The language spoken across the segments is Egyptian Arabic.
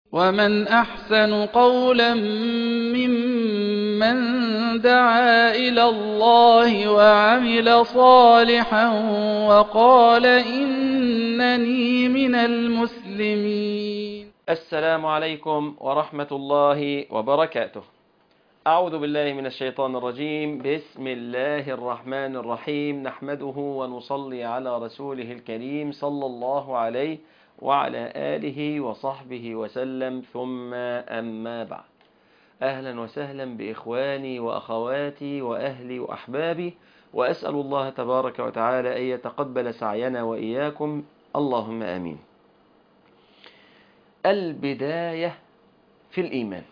ومن أحسن قولا ممن دعا إلى الله وعمل صالحا وقال إنني من المسلمين السلام عليكم ورحمة الله وبركاته أعوذ بالله من الشيطان الرجيم بسم الله الرحمن الرحيم نحمده ونصلي على رسوله الكريم صلى الله عليه وعلى آله وصحبه وسلم ثم أما بعد أهلا وسهلا بإخواني وأخواتي وأهلي وأحبابي وأسأل الله تبارك وتعالى أن يتقبل سعينا وإياكم اللهم آمين البداية في الإيمان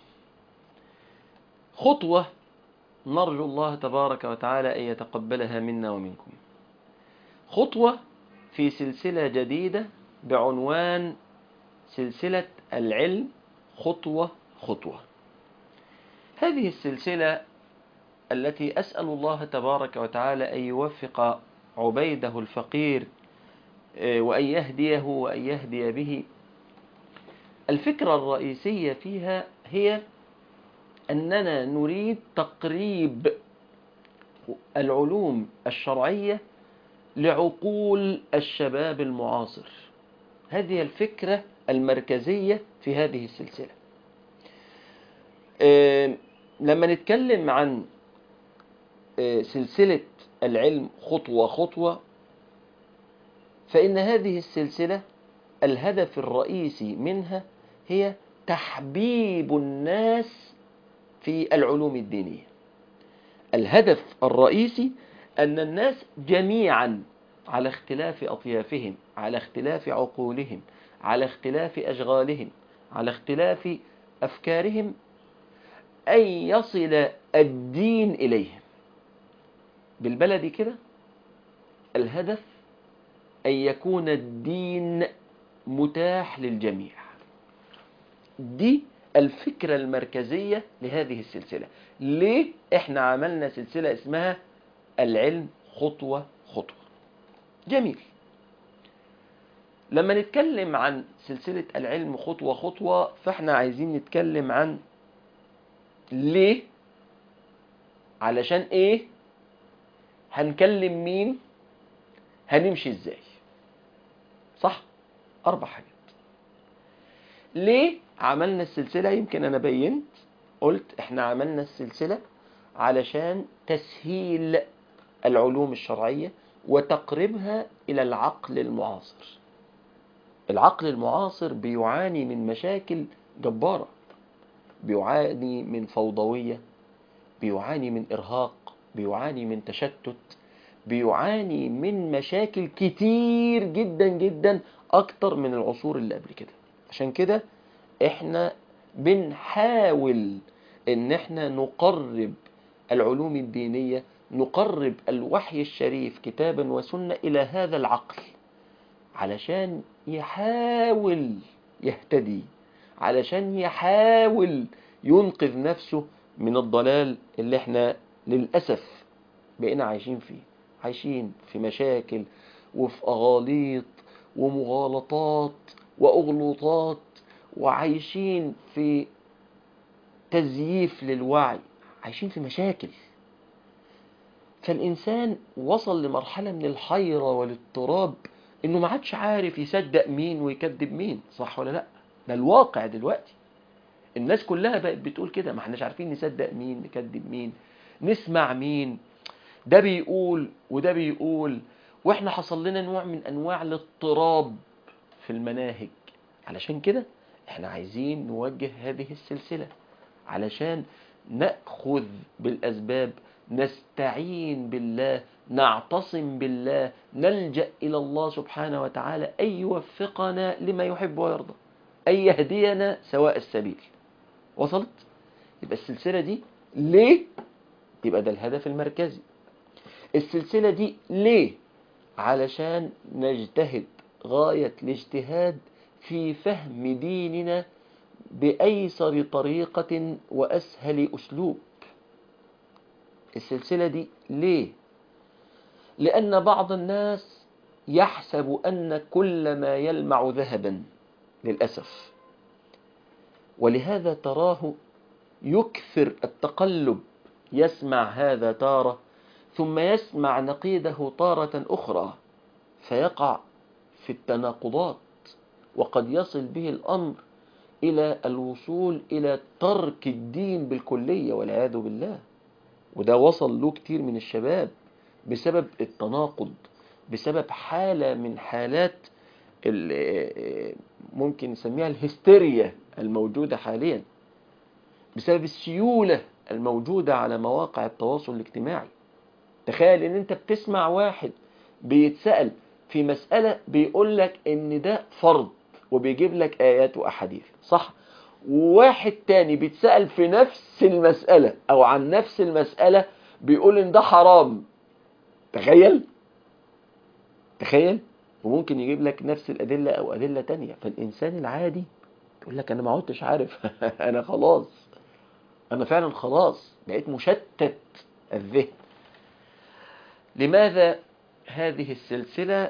خطوة نرجو الله تبارك وتعالى أن يتقبلها منا ومنكم خطوة في سلسلة جديدة بعنوان سلسلة العلم خطوة خطوة هذه السلسلة التي أسأل الله تبارك وتعالى أن يوفق عبيده الفقير وأن يهديه وأن يهدي به الفكرة الرئيسية فيها هي أننا نريد تقريب العلوم الشرعية لعقول الشباب المعاصر هذه الفكرة المركزية في هذه السلسلة لما نتكلم عن سلسلة العلم خطوة خطوة فإن هذه السلسلة الهدف الرئيسي منها هي تحبيب الناس في العلوم الدينية الهدف الرئيسي أن الناس جميعا على اختلاف أطيافهم على اختلاف عقولهم على اختلاف أشغالهم على اختلاف أفكارهم أن يصل الدين إليهم بالبلد كده الهدف أن يكون الدين متاح للجميع دي الفكرة المركزية لهذه السلسلة ليه احنا عملنا سلسلة اسمها العلم خطوة خطوة جميل لما نتكلم عن سلسلة العلم خطوة خطوة فاحنا عايزين نتكلم عن ليه علشان ايه هنكلم مين هنمشي ازاي صح اربع حاجات ليه عملنا السلسلة يمكن انا بينت قلت احنا عملنا السلسلة علشان تسهيل العلوم الشرعية وتقربها إلى العقل المعاصر العقل المعاصر بيعاني من مشاكل جبارة بيعاني من فوضوية بيعاني من إرهاق بيعاني من تشتت بيعاني من مشاكل كتير جدا جدا أكتر من العصور اللي قبل كده عشان كده احنا بنحاول ان احنا نقرب العلوم الدينية نقرب الوحي الشريف كتابا وسنة إلى هذا العقل علشان يحاول يهتدي علشان يحاول ينقذ نفسه من الضلال اللي احنا للأسف بقينا عايشين فيه عايشين في مشاكل وفي أغاليط ومغالطات وأغلوطات وعايشين في تزييف للوعي عايشين في مشاكل فالإنسان وصل لمرحلة من الحيرة والاضطراب إنه ما عادش عارف يصدق مين ويكذب مين صح ولا لأ ده الواقع دلوقتي الناس كلها بقت بتقول كده ما احناش عارفين نصدق مين نكذب مين نسمع مين ده بيقول وده بيقول واحنا حصل لنا نوع من انواع الاضطراب في المناهج علشان كده احنا عايزين نوجه هذه السلسلة علشان نأخذ بالأسباب نستعين بالله نعتصم بالله نلجأ إلى الله سبحانه وتعالى أن يوفقنا لما يحب ويرضى أن يهدينا سواء السبيل وصلت؟ يبقى السلسلة دي ليه؟ يبقى ده الهدف المركزي السلسلة دي ليه؟ علشان نجتهد غاية الاجتهاد في فهم ديننا بأيسر طريقة وأسهل أسلوب السلسلة دي ليه؟ لأن بعض الناس يحسب أن كل ما يلمع ذهبا للأسف ولهذا تراه يكثر التقلب يسمع هذا تارة ثم يسمع نقيضه تارة أخرى فيقع في التناقضات وقد يصل به الأمر إلى الوصول إلى ترك الدين بالكلية والعياذ بالله وده وصل له كتير من الشباب بسبب التناقض بسبب حالة من حالات ال- ممكن نسميها الهستيريا الموجودة حاليا بسبب السيولة الموجودة على مواقع التواصل الاجتماعي تخيل ان انت بتسمع واحد بيتسأل في مسألة بيقول لك ان ده فرض وبيجيب لك آيات وأحاديث صح وواحد تاني بيتسأل في نفس المسألة أو عن نفس المسألة بيقول إن ده حرام تخيل تخيل وممكن يجيب لك نفس الأدلة أو أدلة تانية فالإنسان العادي يقول لك أنا ما عدتش عارف أنا خلاص أنا فعلا خلاص بقيت مشتت الذهن لماذا هذه السلسلة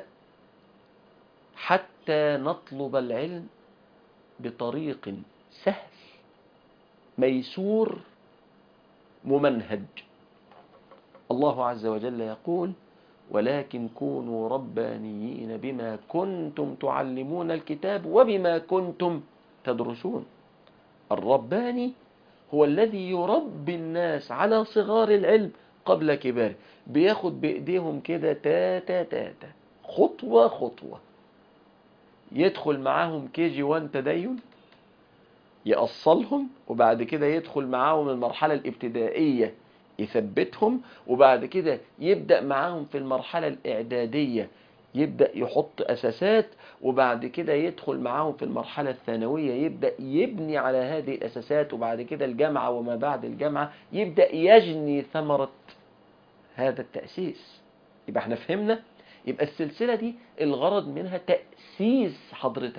حتى نطلب العلم بطريق سهل ميسور ممنهج الله عز وجل يقول ولكن كونوا ربانيين بما كنتم تعلمون الكتاب وبما كنتم تدرسون الرباني هو الذي يربي الناس على صغار العلم قبل كباره بياخد بإيديهم كده تاتا تاتا خطوة خطوة يدخل معاهم كي جي 1 تدين يأصلهم وبعد كده يدخل معاهم المرحلة الابتدائية يثبتهم وبعد كده يبدأ معاهم في المرحلة الإعدادية يبدأ يحط أساسات وبعد كده يدخل معاهم في المرحلة الثانوية يبدأ يبني على هذه الأساسات وبعد كده الجامعة وما بعد الجامعة يبدأ يجني ثمرة هذا التأسيس يبقى احنا فهمنا يبقى السلسلة دي الغرض منها تأسيس حضرتك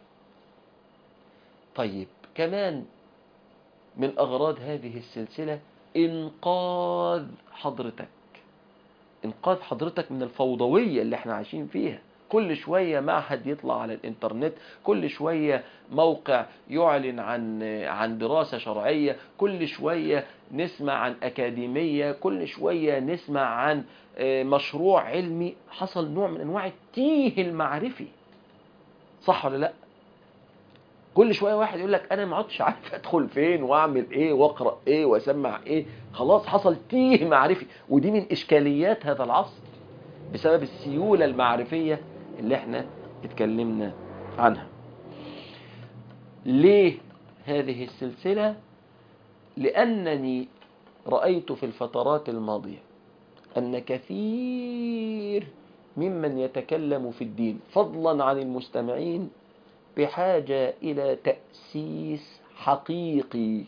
طيب كمان من أغراض هذه السلسلة إنقاذ حضرتك إنقاذ حضرتك من الفوضوية اللي احنا عايشين فيها كل شوية معهد يطلع على الإنترنت كل شوية موقع يعلن عن عن دراسة شرعية كل شوية نسمع عن أكاديمية كل شوية نسمع عن مشروع علمي حصل نوع من أنواع التيه المعرفي صح ولا لأ كل شويه واحد يقول لك انا ما عدتش عارف ادخل فين واعمل ايه واقرا ايه واسمع ايه خلاص حصل تيه معرفي ودي من اشكاليات هذا العصر بسبب السيوله المعرفيه اللي احنا اتكلمنا عنها ليه هذه السلسله لانني رايت في الفترات الماضيه ان كثير ممن يتكلم في الدين فضلا عن المستمعين بحاجة إلى تأسيس حقيقي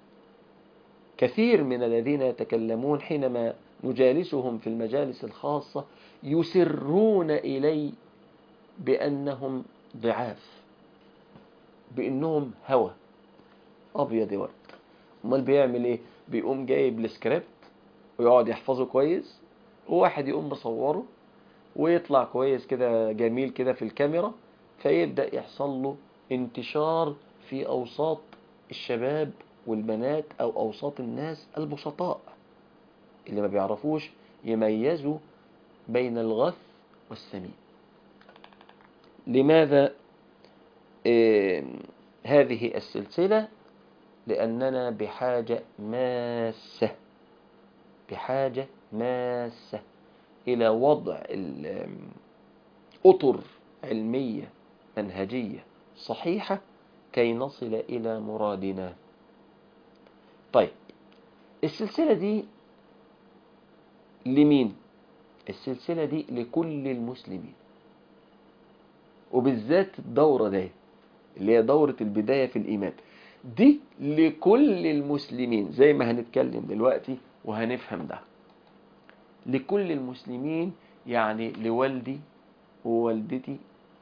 كثير من الذين يتكلمون حينما نجالسهم في المجالس الخاصة يسرون إلي بأنهم ضعاف بأنهم هوى أبيض ورد أمال بيعمل إيه؟ بيقوم جايب السكريبت ويقعد يحفظه كويس وواحد يقوم مصوره ويطلع كويس كده جميل كده في الكاميرا فيبدأ يحصل له انتشار في أوساط الشباب والبنات أو أوساط الناس البسطاء اللي ما بيعرفوش يميزوا بين الغث والسمين لماذا آه هذه السلسلة لأننا بحاجة ماسة بحاجة ماسة إلى وضع أطر علمية منهجية صحيحة كي نصل إلى مرادنا طيب السلسلة دي لمين؟ السلسلة دي لكل المسلمين وبالذات الدورة دي اللي هي دورة البداية في الإيمان دي لكل المسلمين زي ما هنتكلم دلوقتي وهنفهم ده لكل المسلمين يعني لوالدي ووالدتي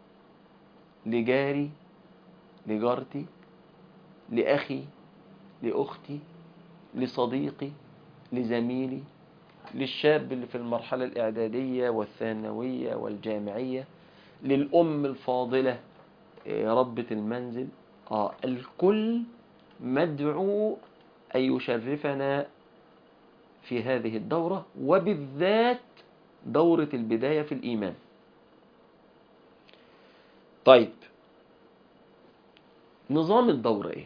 لجاري لجارتي لأخي لأختي لصديقي لزميلي للشاب اللي في المرحلة الإعدادية والثانوية والجامعية للأم الفاضلة ربة المنزل آه الكل مدعو أن يشرفنا في هذه الدورة وبالذات دورة البداية في الإيمان طيب نظام الدورة إيه؟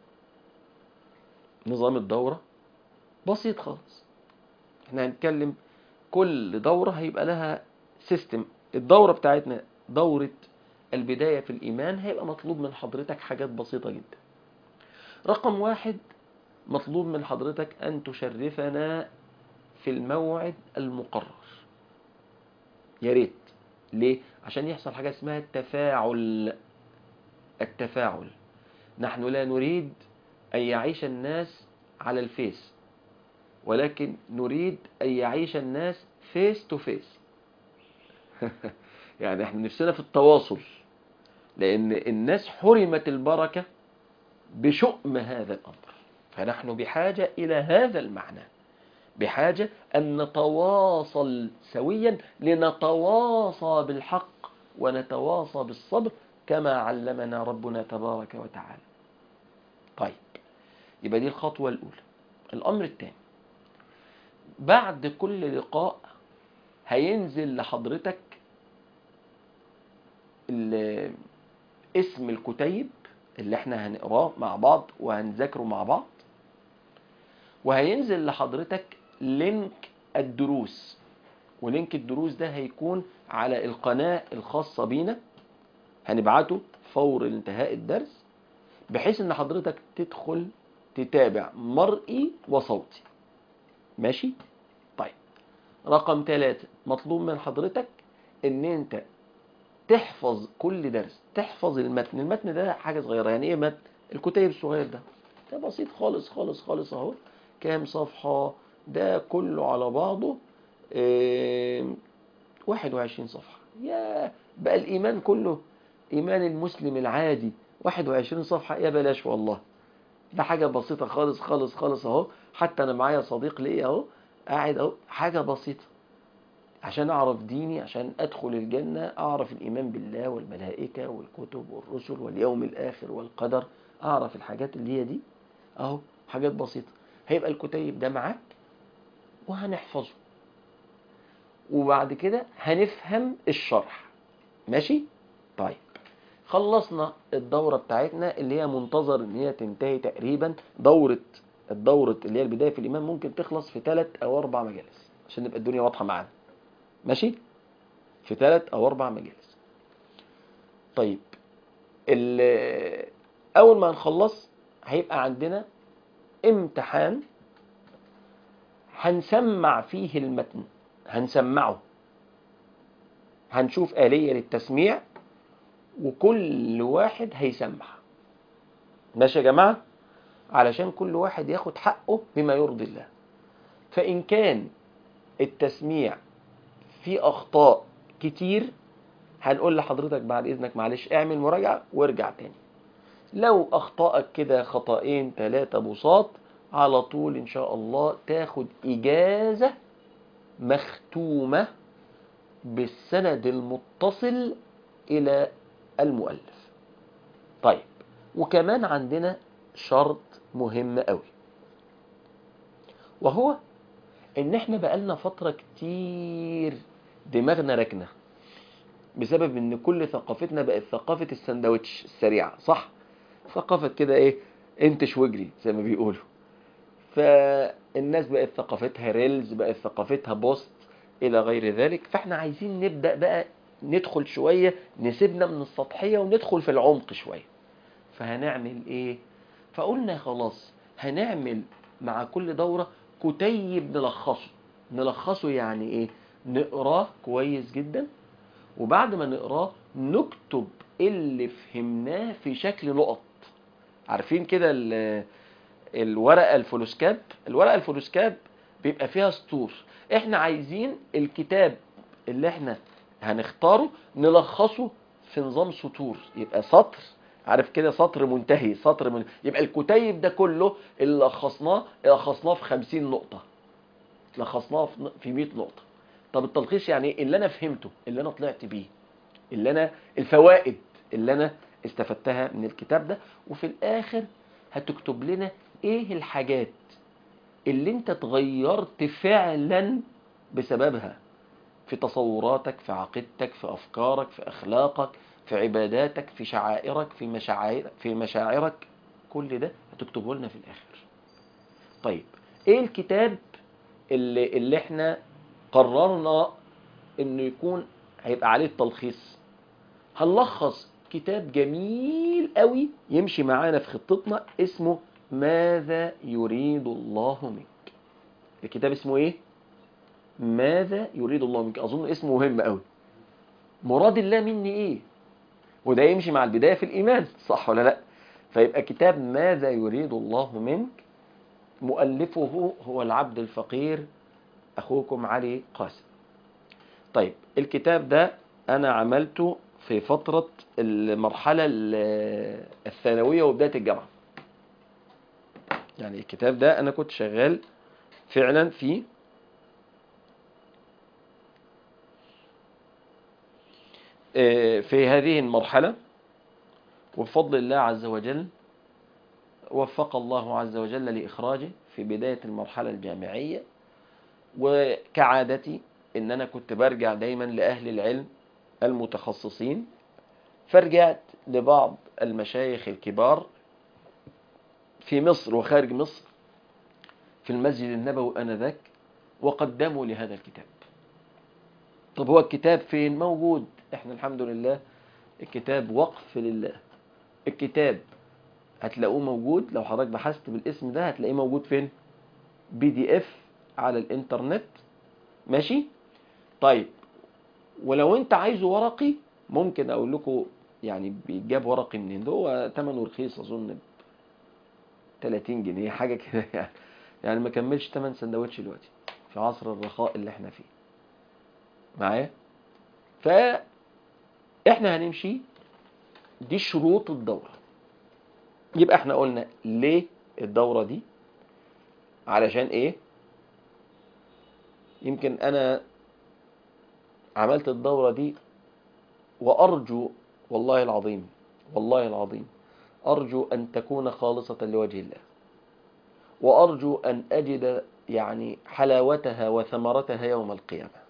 نظام الدورة بسيط خالص احنا هنتكلم كل دورة هيبقى لها سيستم الدورة بتاعتنا دورة البداية في الإيمان هيبقى مطلوب من حضرتك حاجات بسيطة جدا رقم واحد مطلوب من حضرتك أن تشرفنا في الموعد المقرر يا ريت ليه؟ عشان يحصل حاجة اسمها التفاعل التفاعل نحن لا نريد أن يعيش الناس على الفيس ولكن نريد أن يعيش الناس فيس تو فيس يعني احنا نفسنا في التواصل لأن الناس حرمت البركة بشؤم هذا الأمر فنحن بحاجة إلى هذا المعنى بحاجة أن نتواصل سويا لنتواصى بالحق ونتواصى بالصبر كما علمنا ربنا تبارك وتعالى طيب يبقى دي الخطوة الأولى الأمر الثاني بعد كل لقاء هينزل لحضرتك اسم الكتيب اللي احنا هنقراه مع بعض وهنذاكره مع بعض وهينزل لحضرتك لينك الدروس ولينك الدروس ده هيكون على القناة الخاصة بينا هنبعته فور انتهاء الدرس بحيث ان حضرتك تدخل تتابع مرئي وصوتي ماشي طيب رقم ثلاثة مطلوب من حضرتك ان انت تحفظ كل درس تحفظ المتن المتن ده حاجة صغيرة يعني ايه متن الكتيب الصغير ده ده بسيط خالص خالص خالص اهو كام صفحة ده كله على بعضه اه 21 صفحة يا بقى الإيمان كله إيمان المسلم العادي 21 صفحة يا بلاش والله ده حاجة بسيطة خالص خالص خالص اهو حتى أنا معايا صديق ليا اهو قاعد اهو حاجة بسيطة عشان أعرف ديني عشان أدخل الجنة أعرف الإيمان بالله والملائكة والكتب والرسل واليوم الآخر والقدر أعرف الحاجات اللي هي دي أهو حاجات بسيطة هيبقى الكتيب ده معاك وهنحفظه وبعد كده هنفهم الشرح ماشي طيب خلصنا الدورة بتاعتنا اللي هي منتظر ان هي تنتهي تقريبا دورة الدورة اللي هي البداية في الإيمان ممكن تخلص في ثلاث أو أربع مجالس عشان نبقى الدنيا واضحة معانا ماشي في ثلاث أو أربع مجالس طيب أول ما نخلص هيبقى عندنا امتحان هنسمع فيه المتن هنسمعه هنشوف آلية للتسميع وكل واحد هيسمع ماشي يا جماعة علشان كل واحد ياخد حقه بما يرضي الله فإن كان التسميع فيه أخطاء كتير هنقول لحضرتك بعد إذنك معلش اعمل مراجعة وارجع تاني لو أخطائك كده خطأين ثلاثة بساط على طول إن شاء الله تاخد إجازة مختومة بالسند المتصل إلى المؤلف طيب وكمان عندنا شرط مهم قوي وهو ان احنا بقالنا فترة كتير دماغنا ركنة بسبب ان كل ثقافتنا بقت ثقافة السندوتش السريعة صح ثقافة كده ايه انتش واجري زي ما بيقولوا فالناس بقت ثقافتها ريلز بقت ثقافتها بوست الى غير ذلك فاحنا عايزين نبدأ بقى ندخل شوية نسيبنا من السطحية وندخل في العمق شوية فهنعمل ايه فقلنا خلاص هنعمل مع كل دورة كتيب نلخصه نلخصه يعني ايه نقراه كويس جدا وبعد ما نقراه نكتب اللي فهمناه في شكل نقط عارفين كده الورقة الفلوسكاب الورقة الفلوسكاب بيبقى فيها سطور احنا عايزين الكتاب اللي احنا هنختاره نلخصه في نظام سطور يبقى سطر عارف كده سطر منتهي سطر من يبقى الكتيب ده كله اللي لخصناه لخصناه في 50 نقطة لخصناه في 100 نقطة طب التلخيص يعني ايه اللي انا فهمته اللي انا طلعت بيه اللي انا الفوائد اللي انا استفدتها من الكتاب ده وفي الاخر هتكتب لنا ايه الحاجات اللي انت اتغيرت فعلا بسببها في تصوراتك في عقيدتك في افكارك في اخلاقك في عباداتك في شعائرك في مشاعر في مشاعرك كل ده هتكتبه لنا في الاخر طيب ايه الكتاب اللي اللي احنا قررنا انه يكون هيبقى عليه التلخيص هنلخص كتاب جميل قوي يمشي معانا في خطتنا اسمه ماذا يريد الله منك الكتاب اسمه ايه ماذا يريد الله منك اظن اسمه مهم قوي مراد الله مني ايه وده يمشي مع البدايه في الايمان صح ولا لا فيبقى كتاب ماذا يريد الله منك مؤلفه هو العبد الفقير اخوكم علي قاسم طيب الكتاب ده انا عملته في فترة المرحلة ال- الثانوية وبداية الجامعة يعني الكتاب ده انا كنت شغال فعلا فيه آه، في هذه المرحلة وبفضل الله عز وجل وفق الله عز وجل لإخراجه في بداية المرحلة الجامعية وكعادتي إن أنا كنت برجع دايما لأهل العلم المتخصصين فرجعت لبعض المشايخ الكبار في مصر وخارج مصر في المسجد النبوي آنذاك وقدموا لهذا الكتاب طب هو الكتاب فين موجود احنا الحمد لله الكتاب وقف لله الكتاب هتلاقوه موجود لو حضرتك بحثت بالاسم ده هتلاقيه موجود فين بي دي اف على الانترنت ماشي طيب ولو انت عايزه ورقي ممكن اقول لكم يعني بيجاب ورقي منين ده هو ثمنه رخيص اظن ب 30 جنيه حاجه كده يعني يعني ما كملش 8 سندوتش دلوقتي في عصر الرخاء اللي احنا فيه معايا ف احنا هنمشي دي شروط الدورة يبقى احنا قلنا ليه الدورة دي علشان ايه يمكن انا عملت الدورة دي وارجو والله العظيم والله العظيم ارجو ان تكون خالصة لوجه الله وارجو ان اجد يعني حلاوتها وثمرتها يوم القيامة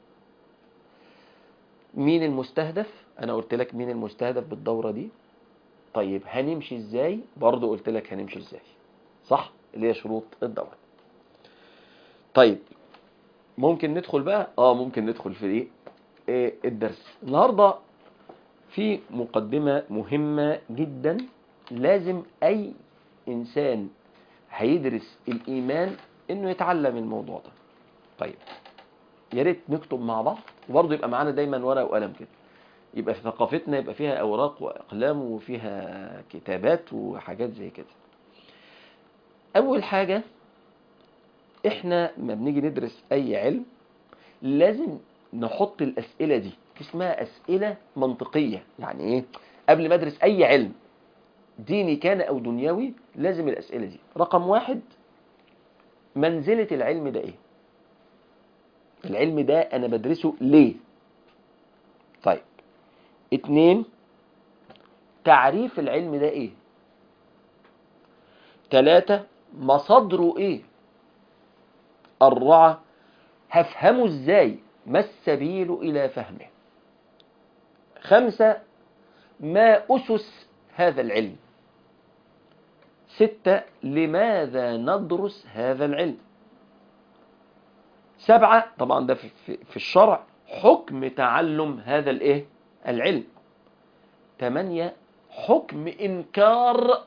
مين المستهدف انا قلت لك مين المستهدف بالدورة دي طيب هنمشي ازاي برضو قلت لك هنمشي ازاي صح اللي هي شروط الدورة طيب ممكن ندخل بقى اه ممكن ندخل في ايه إيه الدرس النهاردة في مقدمة مهمة جدا لازم اي انسان هيدرس الايمان انه يتعلم الموضوع ده طيب يا ريت نكتب مع بعض وبرضه يبقى معانا دايما ورقه وقلم كده يبقى في ثقافتنا يبقى فيها اوراق واقلام وفيها كتابات وحاجات زي كده اول حاجه احنا ما بنيجي ندرس اي علم لازم نحط الاسئله دي اسمها اسئله منطقيه يعني ايه قبل ما ادرس اي علم ديني كان او دنيوي لازم الاسئله دي رقم واحد منزله العلم ده ايه العلم ده انا بدرسه ليه طيب اتنين تعريف العلم ده ايه تلاتة مصادره ايه أربعة هفهمه ازاي ما السبيل إلى فهمه خمسة ما أسس هذا العلم ستة لماذا ندرس هذا العلم سبعة طبعا ده في, في, في الشرع حكم تعلم هذا الايه العلم ثمانية حكم إنكار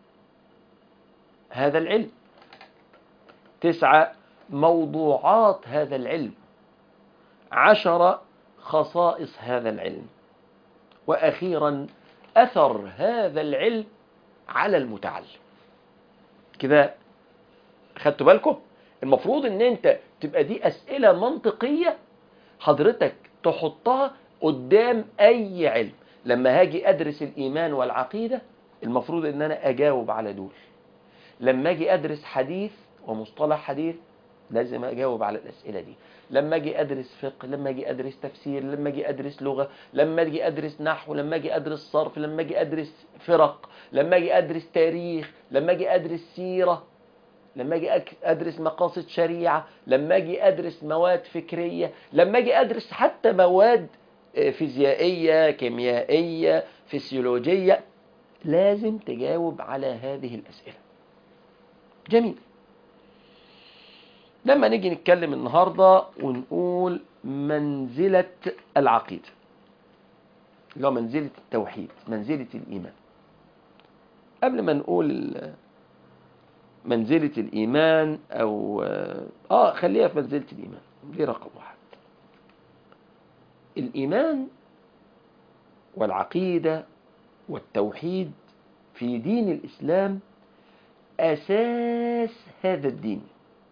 هذا العلم تسعة موضوعات هذا العلم عشرة خصائص هذا العلم وأخيرا أثر هذا العلم على المتعلم كده خدتوا بالكم المفروض ان انت تبقى دي اسئلة منطقية حضرتك تحطها قدام اي علم لما هاجي ادرس الايمان والعقيدة المفروض ان انا اجاوب على دول لما اجي ادرس حديث ومصطلح حديث لازم اجاوب على الاسئله دي لما اجي ادرس فقه لما اجي ادرس تفسير لما اجي ادرس لغه لما اجي ادرس نحو لما اجي ادرس صرف لما اجي ادرس فرق لما اجي ادرس تاريخ لما اجي ادرس سيره لما اجي أك- ادرس مقاصد شريعه لما اجي ادرس مواد فكريه لما اجي ادرس حتى مواد آه، فيزيائيه كيميائيه فسيولوجيه لازم تجاوب على هذه الاسئله جميل لما نيجي نتكلم النهارده ونقول منزله العقيده اللي هو منزله التوحيد منزله الايمان قبل ما نقول ال- منزلة الإيمان أو آه خليها في منزلة الإيمان دي رقم واحد الإيمان والعقيدة والتوحيد في دين الإسلام أساس هذا الدين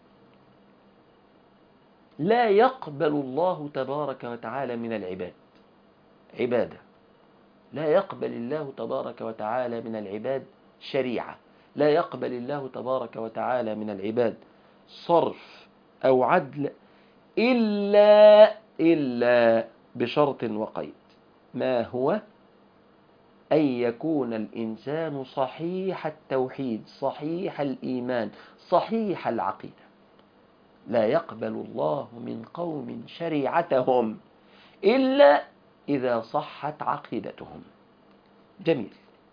لا يقبل الله تبارك وتعالى من العباد عبادة لا يقبل الله تبارك وتعالى من العباد شريعة لا يقبل الله تبارك وتعالى من العباد صرف أو عدل إلا إلا بشرط وقيد ما هو أن يكون الإنسان صحيح التوحيد صحيح الإيمان صحيح العقيدة لا يقبل الله من قوم شريعتهم إلا إذا صحت عقيدتهم جميل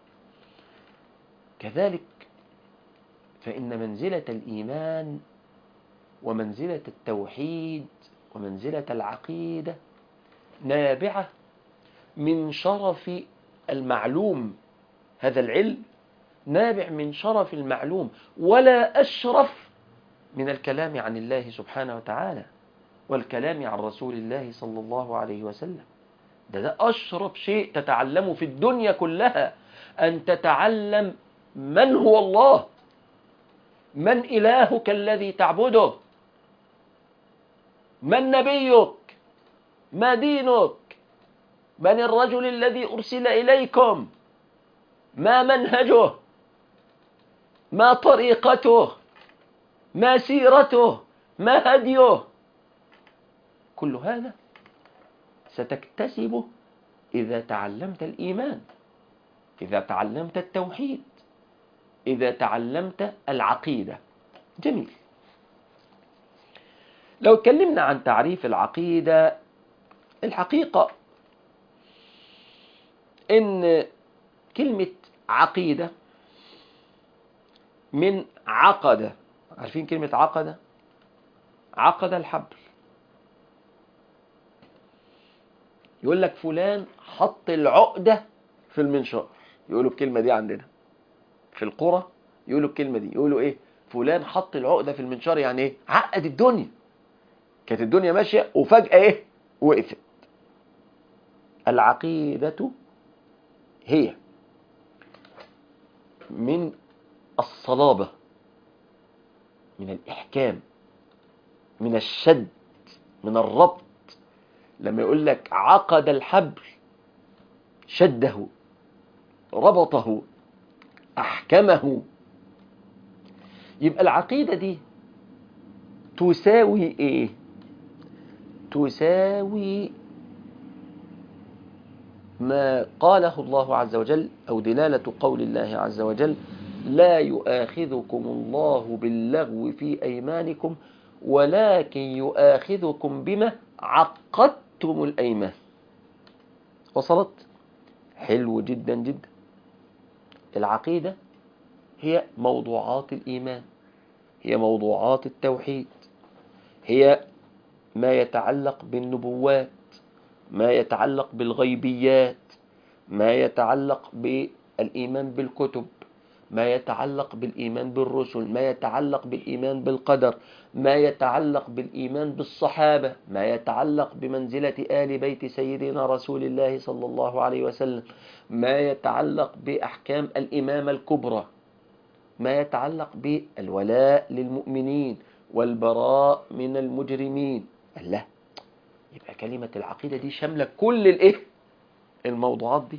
كذلك فإن منزلة الإيمان ومنزلة التوحيد ومنزلة العقيدة نابعة من شرف المعلوم هذا العلم نابع من شرف المعلوم ولا أشرف من الكلام عن الله سبحانه وتعالى والكلام عن رسول الله صلى الله عليه وسلم ده ده أشرف شيء تتعلمه في الدنيا كلها أن تتعلم من هو الله من إلهك الذي تعبده من نبيك ما دينك من الرجل الذي أرسل إليكم ما منهجه ما طريقته ما سيرته ما هديه كل هذا ستكتسبه إذا تعلمت الإيمان إذا تعلمت التوحيد إذا تعلمت العقيدة جميل لو اتكلمنا عن تعريف العقيدة الحقيقة إن كلمة عقيدة من عقدة عارفين كلمة عقدة عقد الحبل يقول لك فلان حط العقدة في المنشار يقولوا الكلمة دي عندنا في القرى يقولوا الكلمة دي يقولوا ايه فلان حط العقدة في المنشار يعني ايه عقد الدنيا كانت الدنيا ماشية وفجأة ايه وقفت العقيدة هي من الصلابة من الإحكام من الشد من الربط لما يقول لك عقد الحبل شده ربطه أحكمه يبقى العقيدة دي تساوي إيه؟ تساوي ما قاله الله عز وجل أو دلالة قول الله عز وجل لا يؤاخذكم الله باللغو في أيمانكم ولكن يؤاخذكم بما عقدتم الأيمان وصلت حلو جدا جدا العقيدة هي موضوعات الإيمان هي موضوعات التوحيد هي ما يتعلق بالنبوات ما يتعلق بالغيبيات ما يتعلق بالإيمان بالكتب ما يتعلق بالإيمان بالرسل ما يتعلق بالإيمان بالقدر ما يتعلق بالإيمان بالصحابة ما يتعلق بمنزلة آل بيت سيدنا رسول الله صلى الله عليه وسلم ما يتعلق بأحكام الإمامة الكبرى ما يتعلق بالولاء للمؤمنين والبراء من المجرمين الله يبقى كلمة العقيدة دي شاملة كل الايه الموضوعات دي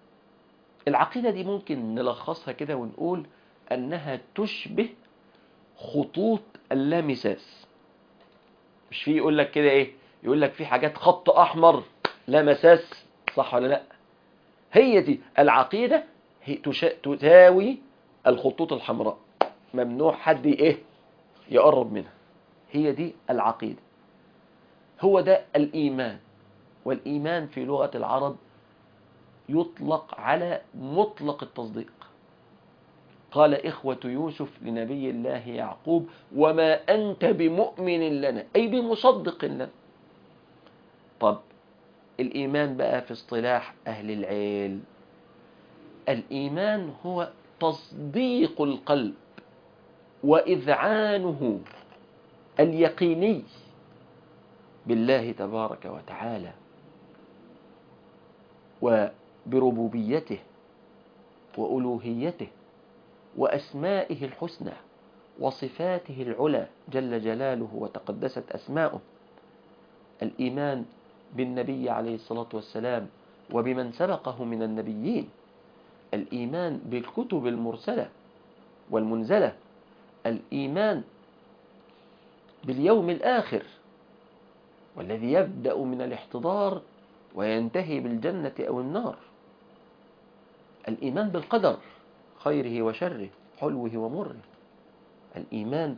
العقيدة دي ممكن نلخصها كده ونقول أنها تشبه خطوط اللامساس مش في يقول لك كده ايه يقول لك في حاجات خط احمر لا مساس صح ولا لا هي دي العقيده هي تشا- تساوي الخطوط الحمراء ممنوع حد ايه يقرب منها هي دي العقيده هو ده الايمان والايمان في لغه العرب يطلق على مطلق التصديق قال إخوة يوسف لنبي الله يعقوب وما أنت بمؤمن لنا أي بمصدق لنا طب الإيمان بقى في اصطلاح أهل العلم الإيمان هو تصديق القلب وإذعانه اليقيني بالله تبارك وتعالى وبربوبيته وألوهيته وأسمائه الحسنى وصفاته العلى جل جلاله وتقدست أسماؤه الإيمان بالنبي عليه الصلاة والسلام وبمن سبقه من النبيين الإيمان بالكتب المرسلة والمنزلة الإيمان باليوم الآخر والذي يبدأ من الاحتضار وينتهي بالجنة أو النار الإيمان بالقدر خيره وشره حلوه ومره الإيمان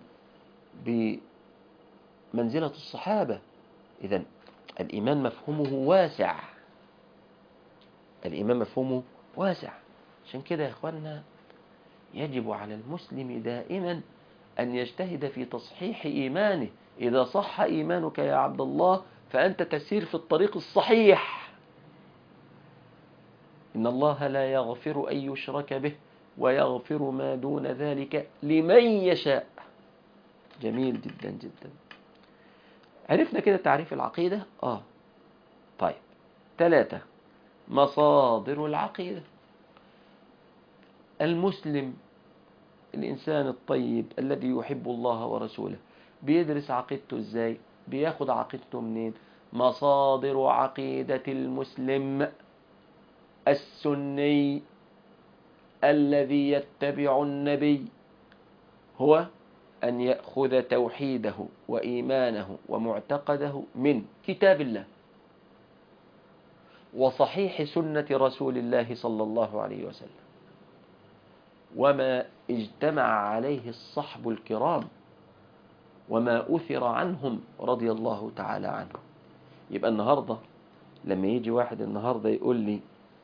بمنزلة الصحابة إذا الإيمان مفهومه واسع الإيمان مفهومه واسع عشان كده يا إخواننا يجب على المسلم دائما أن يجتهد في تصحيح إيمانه إذا صح إيمانك يا عبد الله فأنت تسير في الطريق الصحيح إن الله لا يغفر أن يشرك به ويغفر ما دون ذلك لمن يشاء جميل جدا جدا عرفنا كده تعريف العقيدة آه طيب ثلاثة مصادر العقيدة المسلم الإنسان الطيب الذي يحب الله ورسوله بيدرس عقيدته إزاي بياخد عقيدته منين مصادر عقيدة المسلم السني الذي يتبع النبي هو أن يأخذ توحيده وإيمانه ومعتقده من كتاب الله وصحيح سنة رسول الله صلى الله عليه وسلم وما اجتمع عليه الصحب الكرام وما أثر عنهم رضي الله تعالى عنهم يبقى النهاردة لما يجي واحد النهاردة يقول لي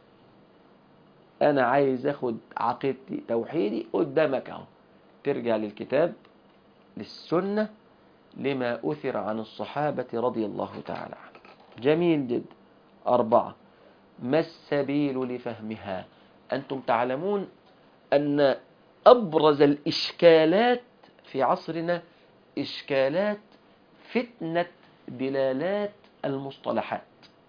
أنا عايز أخد عقيدتي توحيدي قدامك أهو ترجع للكتاب للسنة لما أثر عن الصحابة رضي الله تعالى عنهم جميل جدا أربعة ما السبيل لفهمها أنتم تعلمون أن أبرز الإشكالات في عصرنا إشكالات فتنة دلالات المصطلحات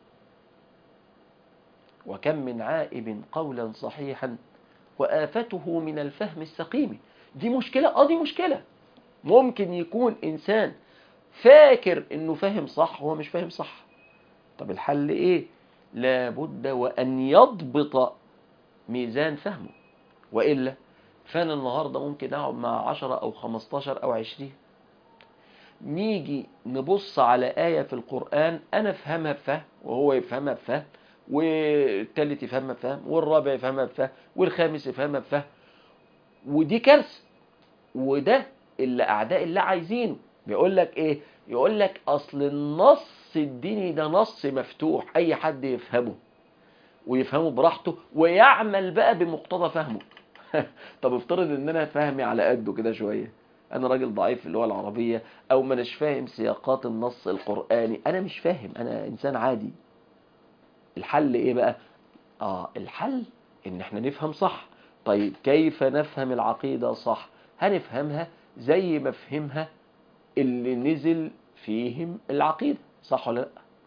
وكم من عائب قولا صحيحا وآفته من الفهم السقيم دي مشكلة اه دي مشكلة ممكن يكون إنسان فاكر إنه فاهم صح وهو مش فاهم صح طب الحل إيه لابد وأن يضبط ميزان فهمه وإلا فأنا النهاردة ممكن أقعد مع عشرة أو خمستاشر أو عشرين نيجي نبص على آية في القرآن أنا أفهمها بفهم وهو يفهمها بفهم والتالت يفهمها بفهم والرابع يفهمها بفهم والخامس يفهمها بفهم ودي كارثة وده اللي أعداء الله عايزينه بيقول لك إيه يقول لك أصل النص الديني ده نص مفتوح أي حد يفهمه ويفهمه براحته ويعمل بقى بمقتضى فهمه طب افترض ان انا فهمي على قده كده شويه انا راجل ضعيف في اللغه العربيه او ما اناش فاهم سياقات النص القراني انا مش فاهم انا انسان عادي الحل ايه بقى اه الحل ان احنا نفهم صح طيب كيف نفهم العقيده صح هنفهمها زي ما فهمها اللي نزل فيهم العقيده صح ولا لا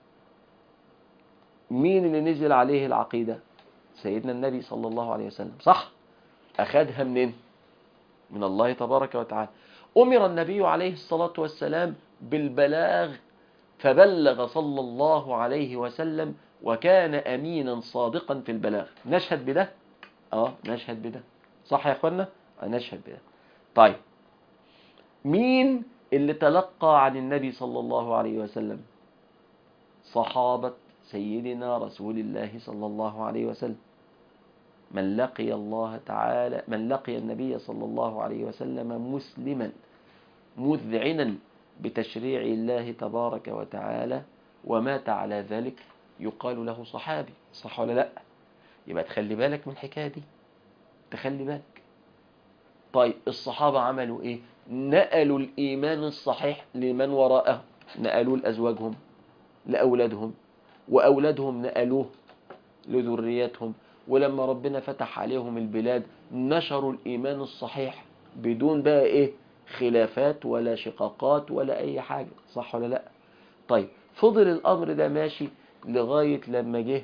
مين اللي نزل عليه العقيده سيدنا النبي صلى الله عليه وسلم صح أخذها منين؟ من الله تبارك وتعالى أمر النبي عليه الصلاة والسلام بالبلاغ فبلغ صلى الله عليه وسلم وكان أمينا صادقا في البلاغ نشهد بده؟ آه نشهد بده صح يا أخوانا؟ آه نشهد بده طيب مين اللي تلقى عن النبي صلى الله عليه وسلم صحابة سيدنا رسول الله صلى الله عليه وسلم من لقي الله تعالى من لقي النبي صلى الله عليه وسلم مسلما مذعنا بتشريع الله تبارك وتعالى ومات على ذلك يقال له صحابي صح ولا لا يبقى تخلي بالك من الحكايه دي تخلي بالك طيب الصحابه عملوا ايه نقلوا الايمان الصحيح لمن وراءهم نقلوه لازواجهم لاولادهم واولادهم نقلوه لذرياتهم ولما ربنا فتح عليهم البلاد نشروا الايمان الصحيح بدون بقى ايه خلافات ولا شقاقات ولا اي حاجه صح ولا لا طيب فضل الامر ده ماشي لغايه لما جه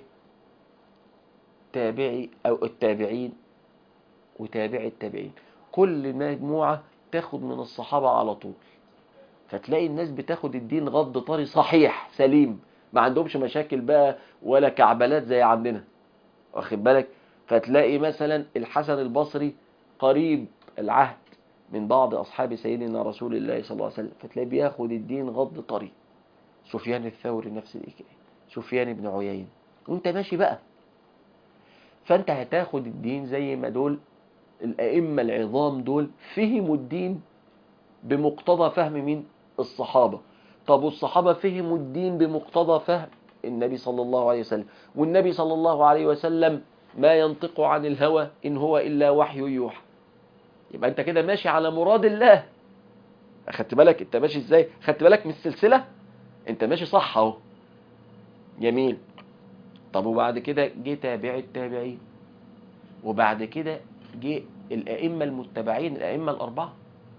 تابعي او التابعين وتابع التابعين كل مجموعه تاخد من الصحابه على طول فتلاقي الناس بتاخد الدين غض طري صحيح سليم ما عندهمش مشاكل بقى ولا كعبلات زي عندنا واخد بالك فتلاقي مثلا الحسن البصري قريب العهد من بعض أصحاب سيدنا رسول الله صلى الله عليه وسلم فتلاقي بياخد الدين غض طري سفيان الثوري نفس الحكاية سفيان بن عيين وانت ماشي بقى فانت هتاخد الدين زي ما دول الأئمة العظام دول فهموا الدين بمقتضى فهم مين الصحابة طب والصحابة فهموا الدين بمقتضى فهم النبي صلى الله عليه وسلم والنبي صلى الله عليه وسلم ما ينطق عن الهوى إن هو إلا وحي يوحى يبقى انت كده ماشي على مراد الله اخدت بالك انت ماشي ازاي خدت بالك من السلسله انت ماشي صح اهو جميل طب وبعد كده جه تابع التابعين وبعد كده جه الائمه المتبعين الائمه الاربعه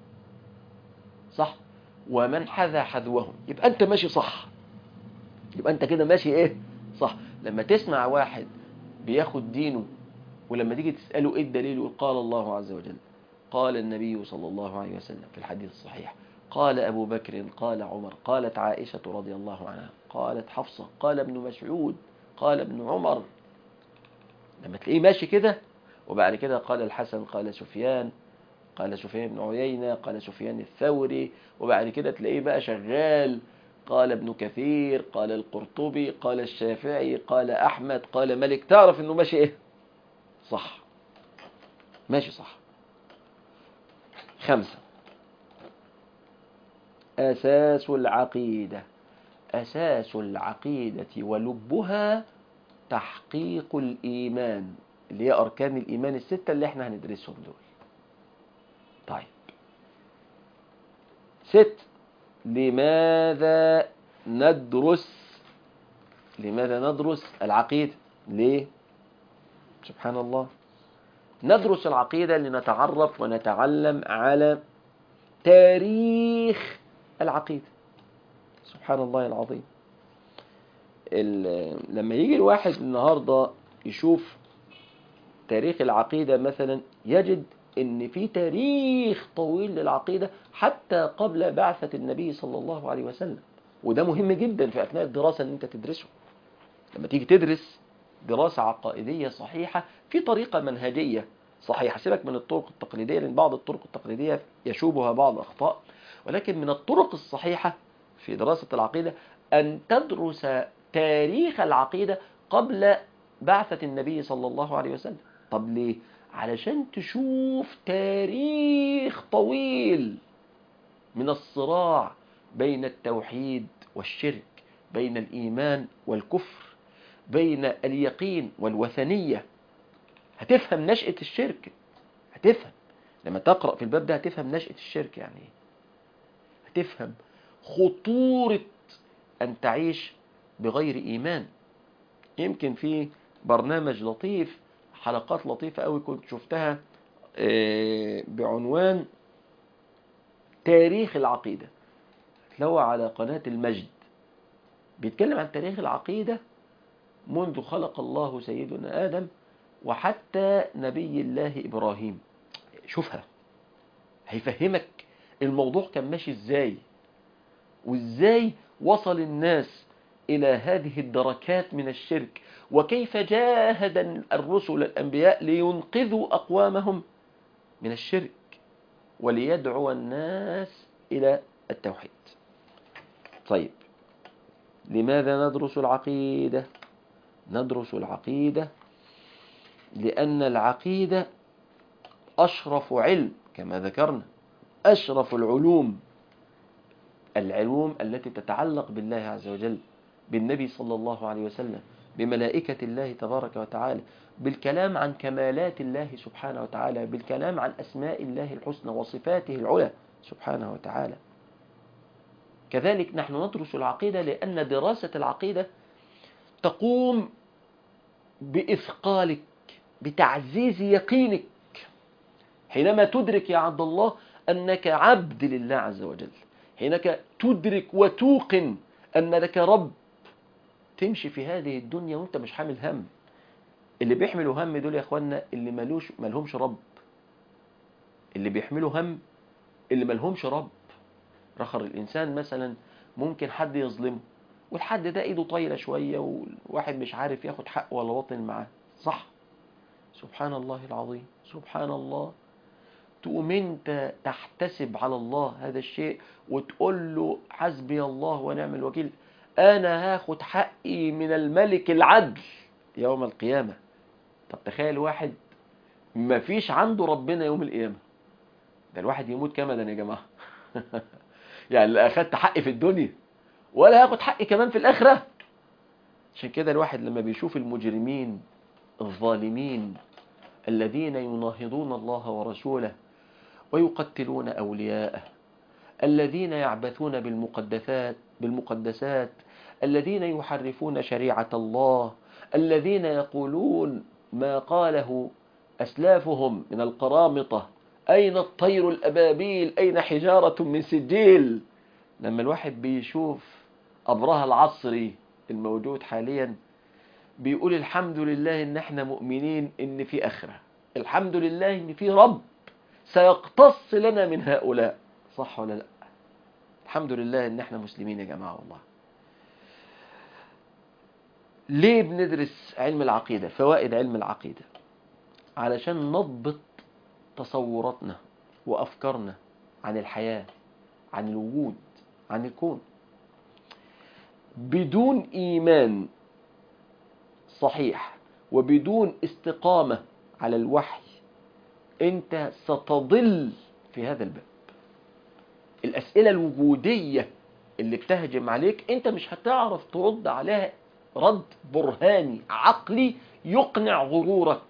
صح ومن حذا حذوهم يبقى انت ماشي صح يبقى انت كده ماشي ايه صح لما تسمع واحد بياخد دينه ولما تيجي تساله ايه الدليل يقول قال الله عز وجل قال النبي صلى الله عليه وسلم في الحديث الصحيح قال أبو بكر قال عمر قالت عائشة رضي الله عنها قالت حفصة قال ابن مسعود قال ابن عمر لما تلاقيه ماشي كده وبعد كده قال الحسن قال سفيان قال سفيان بن عيينة قال سفيان الثوري وبعد كده تلاقيه بقى شغال قال ابن كثير قال القرطبي قال الشافعي قال أحمد قال ملك تعرف انه ماشي ايه صح ماشي صح خمسة أساس العقيدة أساس العقيدة ولبها تحقيق الإيمان اللي هي أركان الإيمان الستة اللي احنا هندرسهم دول طيب ست لماذا ندرس لماذا ندرس العقيدة ليه سبحان الله ندرس العقيدة لنتعرف ونتعلم على تاريخ العقيدة سبحان الله العظيم لما يجي الواحد النهاردة يشوف تاريخ العقيدة مثلا يجد ان في تاريخ طويل للعقيدة حتى قبل بعثة النبي صلى الله عليه وسلم وده مهم جدا في أثناء الدراسة ان انت تدرسه لما تيجي تدرس دراسة عقائدية صحيحة في طريقة منهجية صحيحة سيبك من الطرق التقليدية لأن بعض الطرق التقليدية يشوبها بعض أخطاء ولكن من الطرق الصحيحة في دراسة العقيدة أن تدرس تاريخ العقيدة قبل بعثة النبي صلى الله عليه وسلم طب ليه؟ علشان تشوف تاريخ طويل من الصراع بين التوحيد والشرك بين الإيمان والكفر بين اليقين والوثنية هتفهم نشأة الشرك هتفهم لما تقرأ في الباب ده هتفهم نشأة الشرك يعني ايه هتفهم خطورة أن تعيش بغير إيمان يمكن في برنامج لطيف حلقات لطيفة قوي كنت شفتها بعنوان تاريخ العقيدة لو على قناة المجد بيتكلم عن تاريخ العقيدة منذ خلق الله سيدنا آدم وحتى نبي الله إبراهيم شوفها هيفهمك الموضوع كان ماشي ازاي وازاي وصل الناس إلى هذه الدركات من الشرك وكيف جاهد الرسل الأنبياء لينقذوا أقوامهم من الشرك وليدعو الناس إلى التوحيد طيب لماذا ندرس العقيدة ندرس العقيدة لأن العقيدة أشرف علم كما ذكرنا أشرف العلوم العلوم التي تتعلق بالله عز وجل بالنبي صلى الله عليه وسلم بملائكة الله تبارك وتعالى بالكلام عن كمالات الله سبحانه وتعالى بالكلام عن أسماء الله الحسنى وصفاته العلى سبحانه وتعالى كذلك نحن ندرس العقيدة لأن دراسة العقيدة تقوم بإثقالك بتعزيز يقينك حينما تدرك يا عبد الله أنك عبد لله عز وجل حينك تدرك وتوقن أن لك رب تمشي في هذه الدنيا وانت مش حامل هم اللي بيحملوا هم دول يا اخوانا اللي ملوش ملهمش رب اللي بيحملوا هم اللي ملهمش رب رخر الانسان مثلا ممكن حد يظلمه والحد ده ايده طايله شويه والواحد مش عارف ياخد حقه ولا باطل معاه صح سبحان الله العظيم سبحان الله تقوم انت تحتسب على الله هذا الشيء وتقول له حسبي الله ونعم الوكيل انا هاخد حقي من الملك العدل يوم القيامة طب تخيل واحد ما فيش عنده ربنا يوم القيامة ده الواحد يموت كمدا يا جماعة يعني لا اخدت حقي في الدنيا ولا هاخد حقي كمان في الاخرة عشان كده الواحد لما بيشوف المجرمين الظالمين الذين يناهضون الله ورسوله ويقتلون أولياءه الذين يعبثون بالمقدسات بالمقدسات الذين يحرفون شريعة الله الذين يقولون ما قاله أسلافهم من القرامطة أين الطير الأبابيل أين حجارة من سجيل لما الواحد بيشوف أبرها العصري الموجود حاليا بيقول الحمد لله إن احنا مؤمنين إن في آخرة الحمد لله إن في رب سيقتص لنا من هؤلاء صح ولا لا الحمد لله إن احنا مسلمين يا جماعة والله ليه بندرس علم العقيدة فوائد علم العقيدة علشان نضبط تصوراتنا وأفكارنا عن الحياة عن الوجود عن الكون بدون إيمان صحيح وبدون استقامة على الوحي أنت ستضل في هذا الباب الأسئلة الوجودية اللي بتهجم عليك أنت مش هتعرف ترد عليها رد برهاني عقلي يقنع غرورك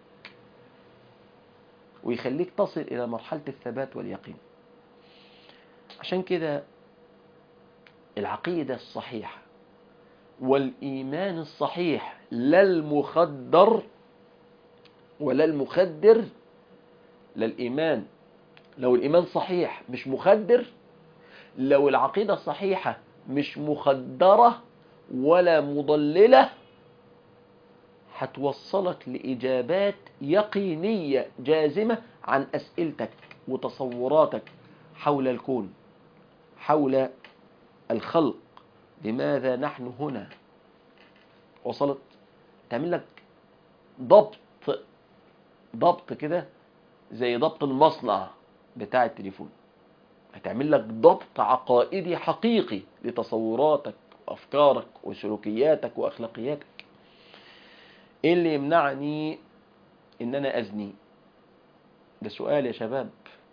ويخليك تصل إلى مرحلة الثبات واليقين عشان كده العقيدة الصحيحة والإيمان الصحيح لا المخدر ولا المخدر لا الإيمان لو الإيمان صحيح مش مخدر لو العقيدة الصحيحة مش مخدرة ولا مضللة هتوصلك لإجابات يقينية جازمة عن أسئلتك وتصوراتك حول الكون حول الخلق لماذا نحن هنا وصلت تعمل لك ضبط ضبط كده زي ضبط المصنع بتاع التليفون هتعمل لك ضبط عقائدي حقيقي لتصوراتك وأفكارك وسلوكياتك وأخلاقياتك إيه اللي يمنعني إن أنا أزني ده سؤال يا شباب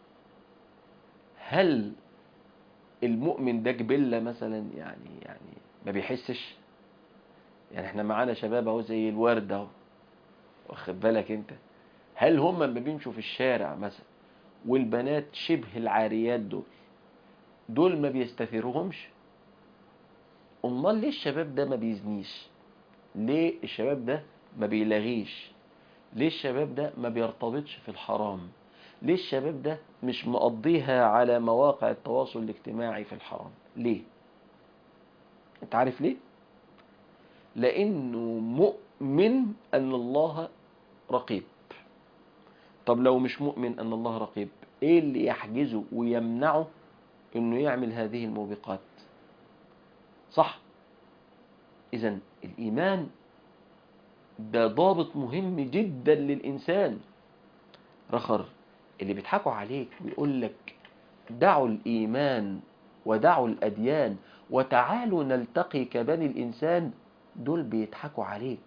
هل المؤمن ده جبلة مثلا يعني يعني ما بيحسش يعني احنا معانا شباب اهو زي الورد اهو واخد بالك انت هل هم لما بيمشوا في الشارع مثلا والبنات شبه العاريات دول دول ما بيستثيرهمش امال ليه الشباب ده ما بيزنيش ليه الشباب ده ما بيلغيش ليه الشباب ده ما بيرتبطش في الحرام ليه الشباب ده مش مقضيها على مواقع التواصل الاجتماعي في الحرام ليه انت عارف ليه لانه مؤمن ان الله رقيب طب لو مش مؤمن ان الله رقيب ايه اللي يحجزه ويمنعه انه يعمل هذه الموبقات صح اذا الايمان ده ضابط مهم جدا للانسان رخر اللي بيضحكوا عليك ويقول لك دعوا الايمان ودعوا الأديان وتعالوا نلتقي كبني الإنسان دول بيضحكوا عليك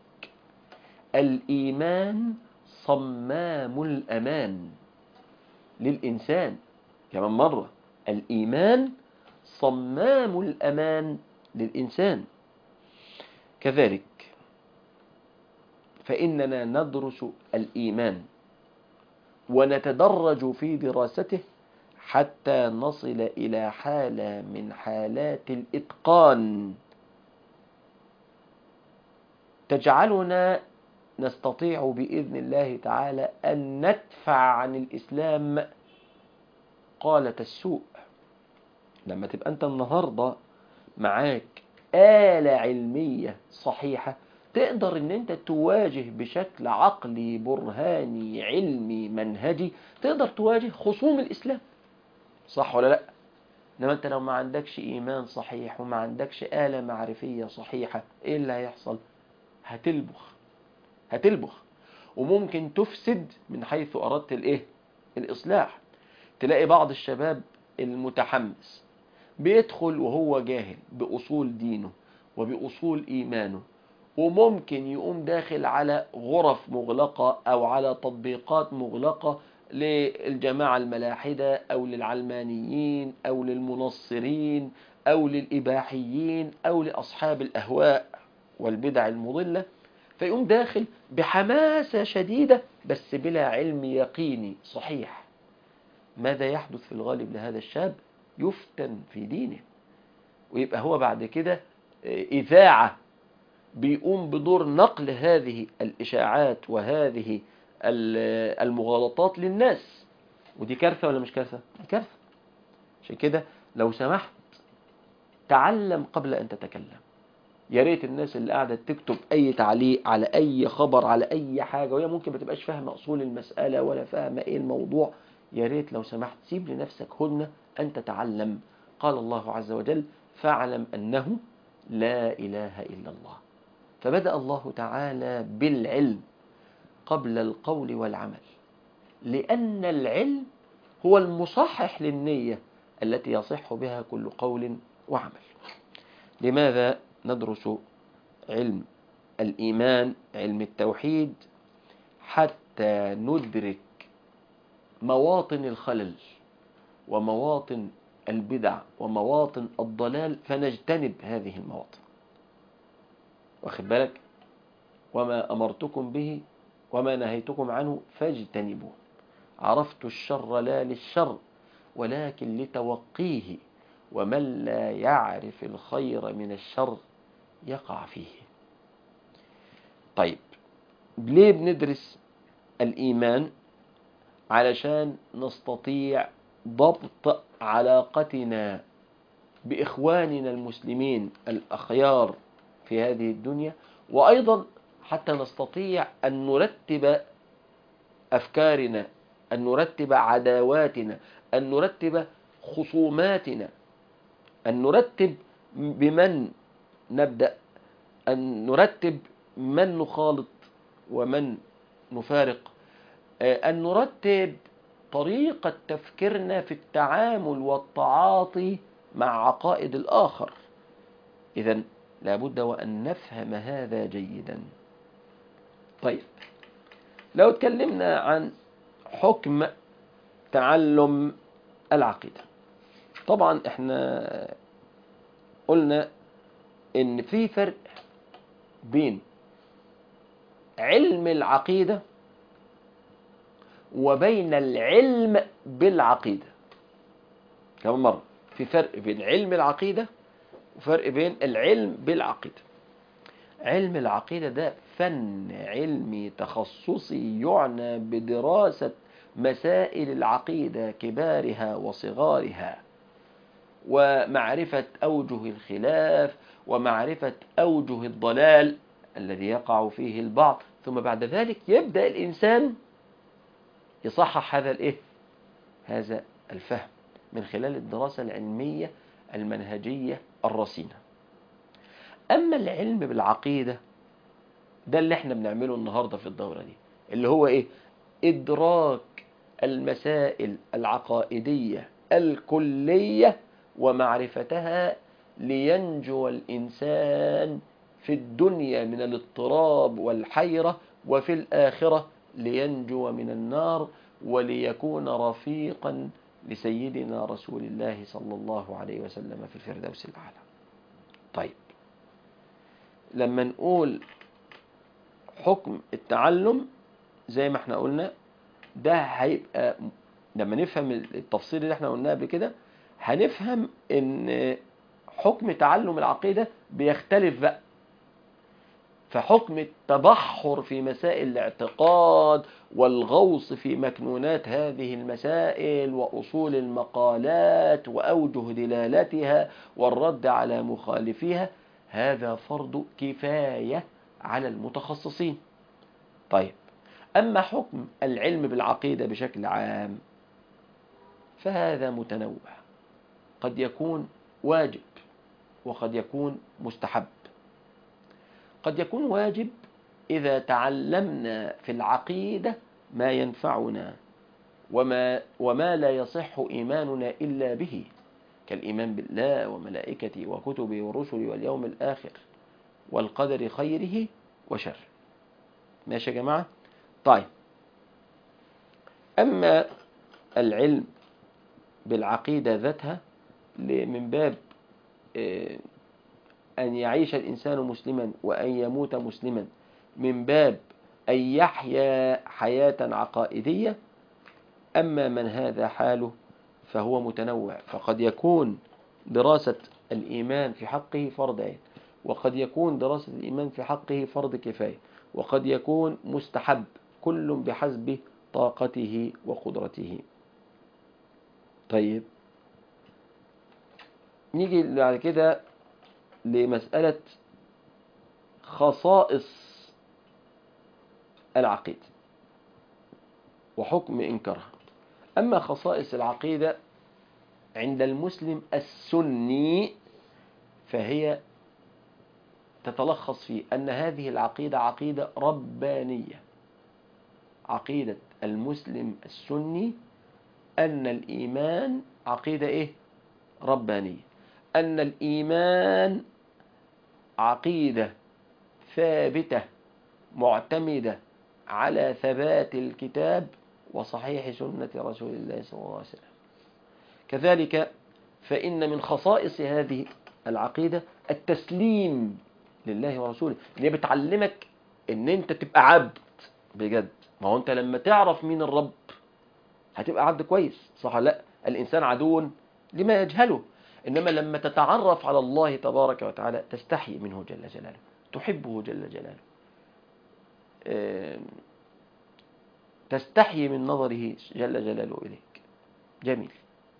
الإيمان صمام الأمان للإنسان كمان مرة الإيمان صمام الأمان للإنسان كذلك فإننا ندرس الإيمان ونتدرج في دراسته حتى نصل إلى حالة من حالات الإتقان تجعلنا نستطيع بإذن الله تعالى أن ندفع عن الإسلام قالة السوء لما تبقى أنت النهاردة معاك آلة علمية صحيحة تقدر ان انت تواجه بشكل عقلي برهاني علمي منهجي تقدر تواجه خصوم الاسلام صح ولا لا انما انت لو ما عندكش ايمان صحيح وما عندكش آلة معرفية صحيحة ايه اللي هيحصل هتلبخ هتلبخ وممكن تفسد من حيث اردت الايه الاصلاح تلاقي بعض الشباب المتحمس بيدخل وهو جاهل بأصول دينه وبأصول إيمانه وممكن يقوم داخل على غرف مغلقة أو على تطبيقات مغلقة للجماعة الملاحدة أو للعلمانيين أو للمنصرين أو للإباحيين أو لأصحاب الأهواء والبدع المضلة فيقوم داخل بحماسة شديدة بس بلا علم يقيني صحيح ماذا يحدث في الغالب لهذا الشاب يفتن في دينه ويبقى هو بعد كده إذاعة بيقوم بدور نقل هذه الإشاعات وهذه المغالطات للناس ودي كارثة ولا مش كارثة؟ دي كارثة عشان كده لو سمحت تعلم قبل أن تتكلم يا ريت الناس اللي قاعدة تكتب أي تعليق على أي خبر على أي حاجة وهي ممكن ما تبقاش فاهمة أصول المسألة ولا فاهمة إيه الموضوع يا ريت لو سمحت سيب لنفسك هدنة أن تتعلم قال الله عز وجل فاعلم أنه لا إله إلا الله فبدأ الله تعالى بالعلم قبل القول والعمل لأن العلم هو المصحح للنية التي يصح بها كل قول وعمل لماذا ندرس علم الإيمان علم التوحيد حتى ندرك مواطن الخلل ومواطن البدع ومواطن الضلال فنجتنب هذه المواطن واخد بالك وما أمرتكم به وما نهيتكم عنه فاجتنبوه عرفت الشر لا للشر ولكن لتوقيه ومن لا يعرف الخير من الشر يقع فيه طيب ليه بندرس الإيمان علشان نستطيع ضبط علاقتنا بإخواننا المسلمين الأخيار في هذه الدنيا وأيضا حتى نستطيع أن نرتب أفكارنا أن نرتب عداواتنا أن نرتب خصوماتنا أن نرتب بمن نبدأ أن نرتب من نخالط ومن نفارق أن نرتب طريقة تفكيرنا في التعامل والتعاطي مع عقائد الآخر إذا لابد وأن نفهم هذا جيدا طيب لو اتكلمنا عن حكم تعلم العقيدة طبعا احنا قلنا ان في فرق بين علم العقيدة وبين العلم بالعقيدة كمان مرة في فرق بين علم العقيدة وفرق بين العلم بالعقيدة علم العقيدة ده فن علمي تخصصي يعنى بدراسة مسائل العقيدة كبارها وصغارها ومعرفة أوجه الخلاف ومعرفة أوجه الضلال الذي يقع فيه البعض ثم بعد ذلك يبدأ الإنسان يصحح هذا الإيه؟ هذا الفهم من خلال الدراسة العلمية المنهجية الرصينة أما العلم بالعقيدة ده اللي احنا بنعمله النهاردة في الدورة دي اللي هو إيه؟ إدراك المسائل العقائدية الكلية ومعرفتها لينجو الإنسان في الدنيا من الاضطراب والحيرة وفي الآخرة لينجو من النار وليكون رفيقا لسيدنا رسول الله صلى الله عليه وسلم في الفردوس الأعلى طيب لما نقول حكم التعلم زي ما احنا قلنا ده هيبقى لما نفهم التفصيل اللي احنا قلناه قبل كده هنفهم ان حكم تعلم العقيدة بيختلف بقى فحكم التبحر في مسائل الاعتقاد والغوص في مكنونات هذه المسائل وأصول المقالات وأوجه دلالتها والرد على مخالفيها هذا فرض كفاية على المتخصصين طيب أما حكم العلم بالعقيدة بشكل عام فهذا متنوع قد يكون واجب وقد يكون مستحب قد يكون واجب إذا تعلمنا في العقيدة ما ينفعنا وما, وما لا يصح إيماننا إلا به كالإيمان بالله وملائكته وكتبه ورسله واليوم الآخر والقدر خيره وشره ماشي يا جماعة طيب أما العلم بالعقيدة ذاتها من باب أن يعيش الإنسان مسلما وأن يموت مسلما من باب أن يحيا حياة عقائدية أما من هذا حاله فهو متنوع فقد يكون دراسة الإيمان في حقه فرض عين وقد يكون دراسة الإيمان في حقه فرض كفاية وقد يكون مستحب كل بحسب طاقته وقدرته طيب نيجي بعد كده لمسألة خصائص العقيدة وحكم إنكارها أما خصائص العقيدة عند المسلم السني فهي تتلخص في أن هذه العقيدة عقيدة ربانية عقيدة المسلم السني أن الإيمان عقيدة إيه؟ ربانية أن الإيمان عقيدة ثابتة معتمدة على ثبات الكتاب وصحيح سنة رسول الله صلى الله عليه وسلم كذلك فإن من خصائص هذه العقيدة التسليم لله ورسوله اللي بتعلمك ان انت تبقى عبد بجد ما هو انت لما تعرف مين الرب هتبقى عبد كويس صح لا الانسان عدو لما يجهله انما لما تتعرف على الله تبارك وتعالى تستحي منه جل جلاله تحبه جل جلاله تستحي من نظره جل جلاله إليك جميل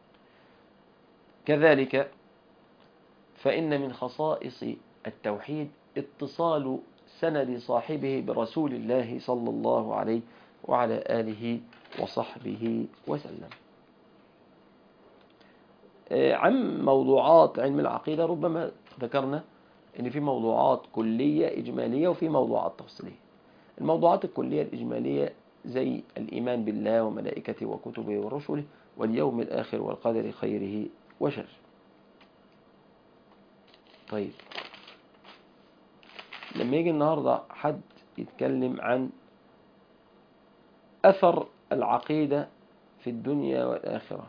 كذلك فإن من خصائص التوحيد اتصال سند صاحبه برسول الله صلى الله عليه وعلى آله وصحبه وسلم عن موضوعات علم العقيدة ربما ذكرنا ان في موضوعات كلية إجمالية وفي موضوعات تفصيلية الموضوعات الكلية الإجمالية زي الإيمان بالله وملائكته وكتبه ورسله واليوم الآخر والقدر خيره وشره طيب لما يجي النهاردة حد يتكلم عن أثر العقيدة في الدنيا والآخرة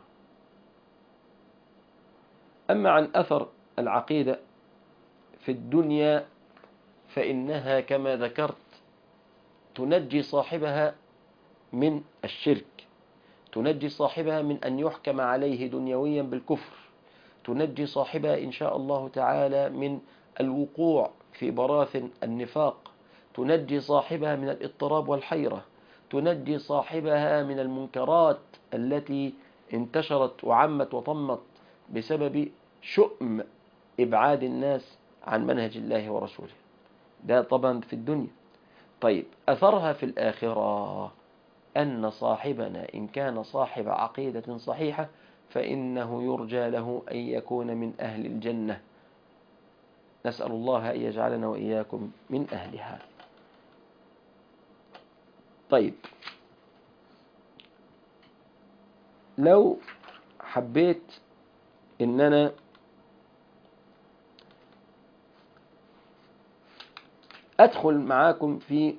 أما عن أثر العقيدة في الدنيا فإنها كما ذكرت تنجي صاحبها من الشرك تنجي صاحبها من أن يحكم عليه دنيويا بالكفر تنجي صاحبها إن شاء الله تعالى من الوقوع في براثن النفاق تنجي صاحبها من الاضطراب والحيرة تنجي صاحبها من المنكرات التي انتشرت وعمت وطمت بسبب شؤم إبعاد الناس عن منهج الله ورسوله ده طبعا في الدنيا طيب أثرها في الآخرة أن صاحبنا إن كان صاحب عقيدة صحيحة فإنه يرجى له أن يكون من أهل الجنة نسأل الله أن يجعلنا وإياكم من أهلها طيب لو حبيت إن أنا أدخل معاكم في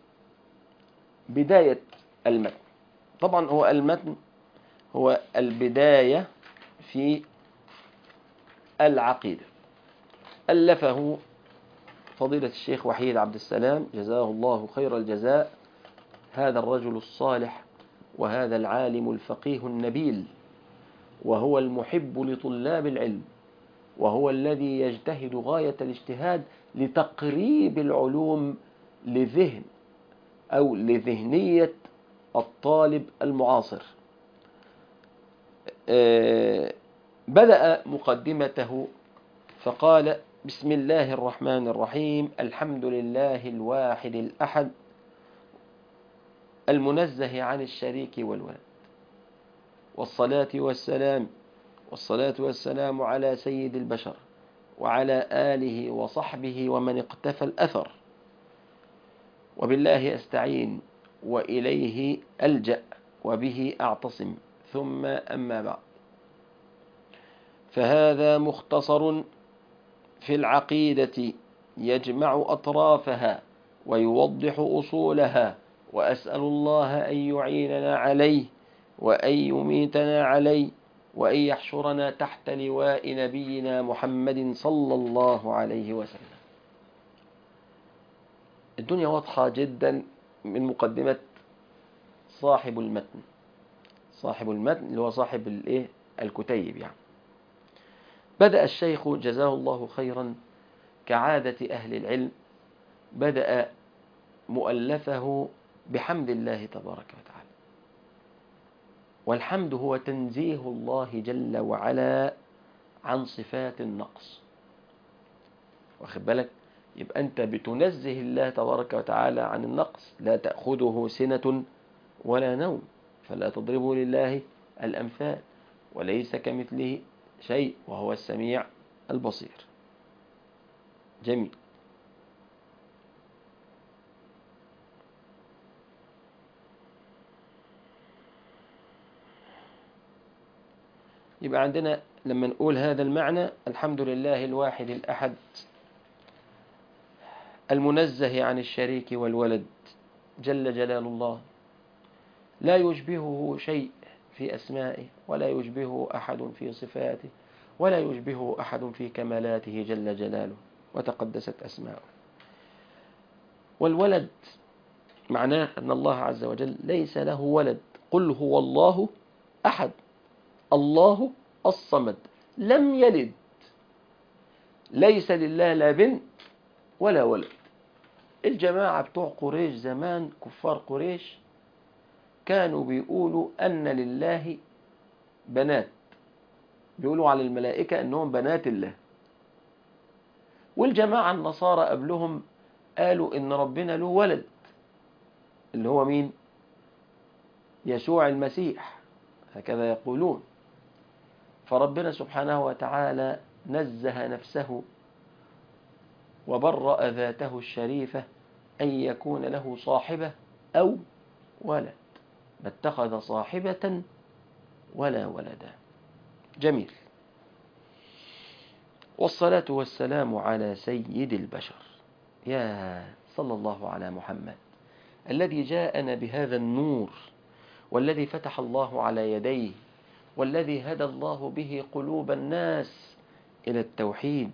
بداية المتن طبعا هو المتن هو البداية في العقيدة ألفه فضيلة الشيخ وحيد عبد السلام جزاه الله خير الجزاء هذا الرجل الصالح وهذا العالم الفقيه النبيل وهو المحب لطلاب العلم وهو الذي يجتهد غاية الاجتهاد لتقريب العلوم لذهن أو لذهنية الطالب المعاصر بدأ مقدمته فقال بسم الله الرحمن الرحيم الحمد لله الواحد الأحد المنزه عن الشريك والولد والصلاة والسلام والصلاة والسلام على سيد البشر وعلى آله وصحبه ومن اقتفى الأثر وبالله أستعين وإليه ألجأ وبه أعتصم ثم أما بعد فهذا مختصر في العقيدة يجمع أطرافها ويوضح أصولها وأسأل الله أن يعيننا عليه وأن يميتنا عليه وأن يحشرنا تحت لواء نبينا محمد صلى الله عليه وسلم الدنيا واضحة جدا من مقدمة صاحب المتن صاحب المتن اللي هو صاحب الايه الكتيب يعني بدأ الشيخ جزاه الله خيرا كعادة أهل العلم بدأ مؤلفه بحمد الله تبارك وتعالى والحمد هو تنزيه الله جل وعلا عن صفات النقص واخد بالك يبقى أنت بتنزه الله تبارك وتعالى عن النقص لا تأخذه سنة ولا نوم فلا تضربوا لله الأمثال وليس كمثله شيء وهو السميع البصير جميل يبقى عندنا لما نقول هذا المعنى الحمد لله الواحد الأحد المنزه عن الشريك والولد جل جلال الله لا يشبهه شيء في أسمائه ولا يشبهه أحد في صفاته ولا يشبهه أحد في كمالاته جل جلاله وتقدست أسماؤه والولد معناه أن الله عز وجل ليس له ولد قل هو الله أحد الله الصمد لم يلد ليس لله لا بنت ولا ولد الجماعة بتوع قريش زمان كفار قريش كانوا بيقولوا أن لله بنات بيقولوا على الملائكة أنهم بنات الله والجماعة النصارى قبلهم قالوا إن ربنا له ولد اللي هو مين يسوع المسيح هكذا يقولون فربنا سبحانه وتعالى نزه نفسه وبرأ ذاته الشريفة أن يكون له صاحبة أو ولد ما اتخذ صاحبة ولا ولدا جميل والصلاة والسلام على سيد البشر يا صلى الله على محمد الذي جاءنا بهذا النور والذي فتح الله على يديه والذي هدى الله به قلوب الناس إلى التوحيد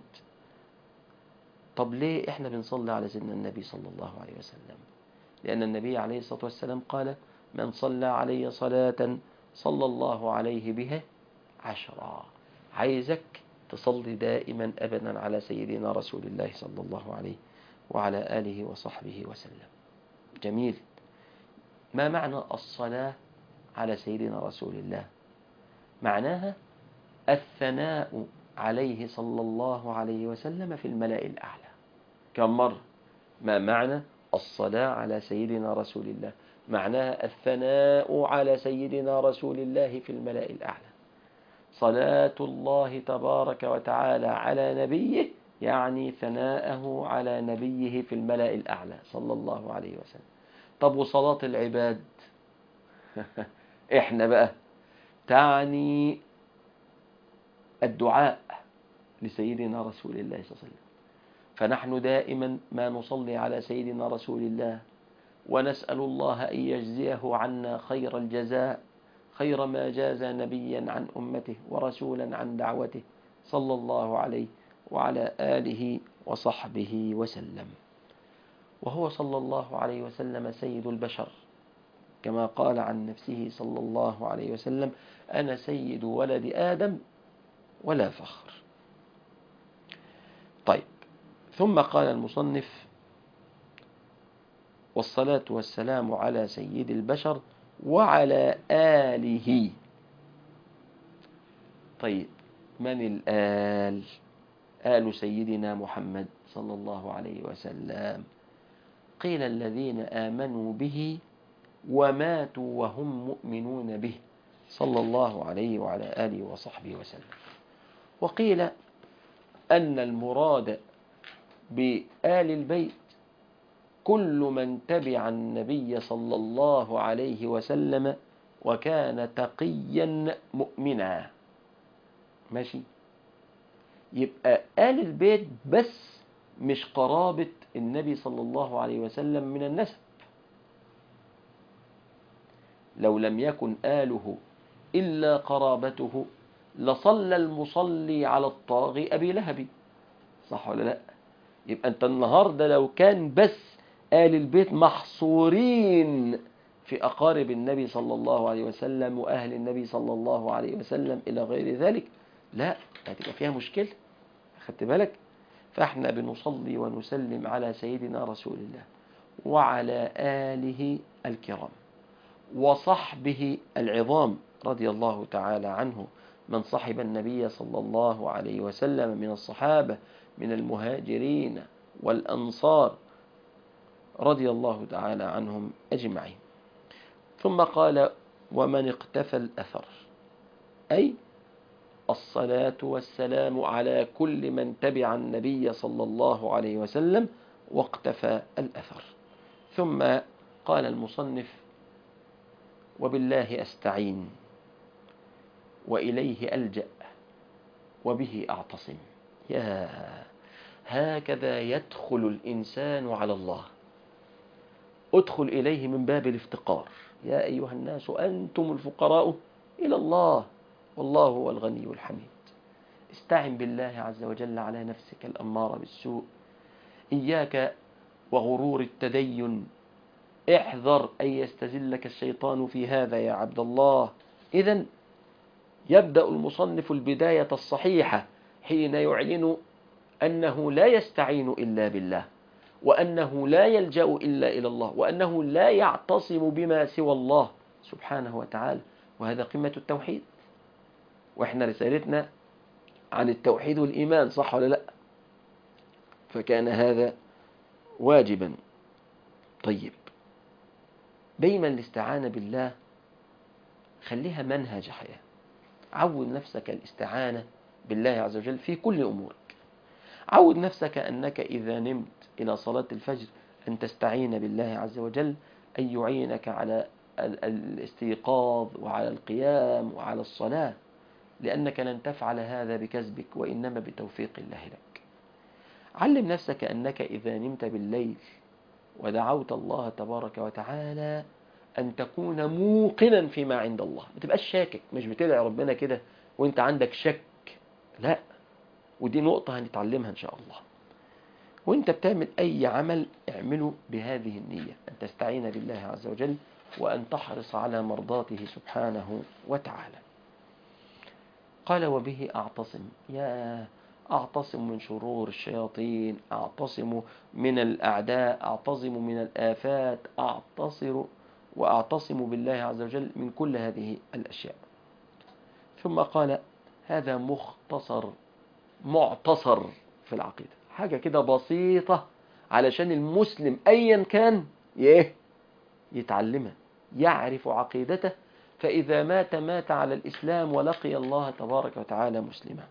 طب ليه إحنا بنصلي على سيدنا النبي صلى الله عليه وسلم لأن النبي عليه الصلاة والسلام قال من صلى علي صلاة صلى الله عليه بها عشرا عايزك تصلي دائما أبدا على سيدنا رسول الله صلى الله عليه وعلى آله وصحبه وسلم جميل ما معنى الصلاة على سيدنا رسول الله معناها الثناء عليه صلى الله عليه وسلم في الملأ الأعلى كم مرة ما معنى الصلاة على سيدنا رسول الله معناها الثناء على سيدنا رسول الله في الملأ الأعلى صلاة الله تبارك وتعالى على نبيه يعني ثناءه على نبيه في الملأ الأعلى صلى الله عليه وسلم طب وصلاة العباد احنا بقى تعني الدعاء لسيدنا رسول الله صلى الله عليه وسلم فنحن دائما ما نصلي على سيدنا رسول الله ونسأل الله أن يجزيه عنا خير الجزاء خير ما جاز نبيا عن أمته ورسولا عن دعوته صلى الله عليه وعلى آله وصحبه وسلم وهو صلى الله عليه وسلم سيد البشر كما قال عن نفسه صلى الله عليه وسلم أنا سيد ولد آدم ولا فخر طيب ثم قال المصنف والصلاة والسلام على سيد البشر وعلى آله طيب من الآل آل سيدنا محمد صلى الله عليه وسلم قيل الذين آمنوا به وماتوا وهم مؤمنون به صلى الله عليه وعلى آله وصحبه وسلم وقيل أن المراد بآل البيت كل من تبع النبي صلى الله عليه وسلم وكان تقيا مؤمنا ماشي يبقى آل البيت بس مش قرابة النبي صلى الله عليه وسلم من النسب لو لم يكن آله إلا قرابته لصلى المصلي على الطاغي أبي لهب صح ولا لا يبقى أنت النهاردة لو كان بس آل البيت محصورين في أقارب النبي صلى الله عليه وسلم وأهل النبي صلى الله عليه وسلم إلى غير ذلك لا هتبقى فيها مشكلة خدت بالك فاحنا بنصلي ونسلم على سيدنا رسول الله وعلى آله الكرام وصحبه العظام رضي الله تعالى عنه من صحب النبي صلى الله عليه وسلم من الصحابة من المهاجرين والأنصار رضي الله تعالى عنهم أجمعين ثم قال ومن اقتفى الأثر أي الصلاة والسلام على كل من تبع النبي صلى الله عليه وسلم واقتفى الأثر ثم قال المصنف وبالله أستعين وإليه ألجأ وبه أعتصم يا هكذا يدخل الإنسان على الله ادخل إليه من باب الافتقار يا أيها الناس أنتم الفقراء إلى الله والله هو الغني الحميد استعن بالله عز وجل على نفسك الأمارة بالسوء إياك وغرور التدين احذر أن يستزلك الشيطان في هذا يا عبد الله إذا يبدأ المصنف البداية الصحيحة حين يعلن أنه لا يستعين إلا بالله وأنه لا يلجأ إلا إلى الله وأنه لا يعتصم بما سوى الله سبحانه وتعالى وهذا قمة التوحيد وإحنا رسالتنا عن التوحيد والإيمان صح ولا لا فكان هذا واجبا طيب دايما الاستعانة بالله خليها منهج حياة عود نفسك الاستعانة بالله عز وجل في كل أمورك عود نفسك أنك إذا نمت إلى صلاة الفجر أن تستعين بالله عز وجل أن يعينك على الاستيقاظ وعلى القيام وعلى الصلاة لأنك لن تفعل هذا بكسبك وإنما بتوفيق الله لك علم نفسك أنك إذا نمت بالليل ودعوت الله تبارك وتعالى أن تكون موقنا فيما عند الله ما تبقاش شاكك مش بتدعي ربنا كده وانت عندك شك لا ودي نقطة هنتعلمها إن شاء الله وانت بتعمل أي عمل اعمله بهذه النية أن تستعين بالله عز وجل وأن تحرص على مرضاته سبحانه وتعالى قال وبه أعتصم يا أعتصم من شرور الشياطين أعتصم من الأعداء أعتصم من الآفات أعتصر وأعتصم بالله عز وجل من كل هذه الأشياء ثم قال هذا مختصر معتصر في العقيدة حاجة كده بسيطة علشان المسلم أيا كان يه يتعلمها يعرف عقيدته فإذا مات مات على الإسلام ولقي الله تبارك وتعالى مسلما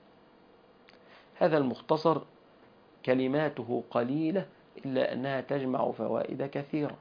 هذا المختصر كلماته قليلة إلا أنها تجمع فوائد كثيرة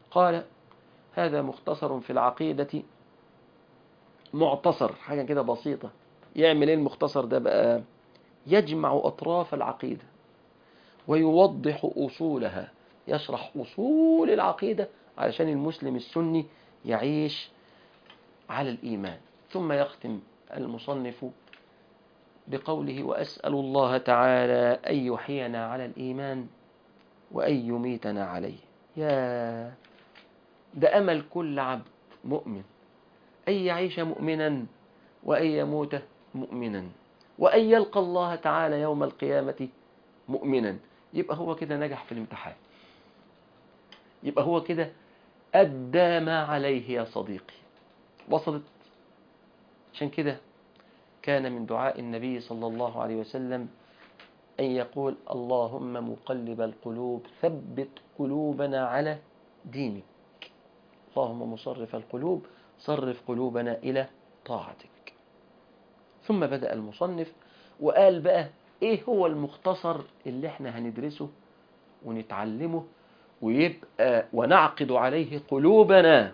قال هذا مختصر في العقيدة معتصر حاجة كده بسيطة يعمل ايه المختصر ده بقى يجمع أطراف العقيدة ويوضح أصولها يشرح أصول العقيدة علشان المسلم السني يعيش على الإيمان ثم يختم المصنف بقوله وأسأل الله تعالى أن يحيينا على الإيمان وأن يميتنا عليه يا ده أمل كل عبد مؤمن أن يعيش مؤمنا وأن يموت مؤمنا وأن يلقى الله تعالى يوم القيامة مؤمنا يبقى هو كده نجح في الامتحان يبقى هو كده أدى ما عليه يا صديقي وصلت عشان كده كان من دعاء النبي صلى الله عليه وسلم أن يقول اللهم مقلب القلوب ثبت قلوبنا على دينك اللهم مصرف القلوب صرف قلوبنا إلى طاعتك ثم بدأ المصنف وقال بقى إيه هو المختصر اللي احنا هندرسه ونتعلمه ويبقى ونعقد عليه قلوبنا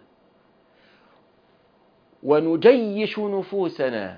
ونجيش نفوسنا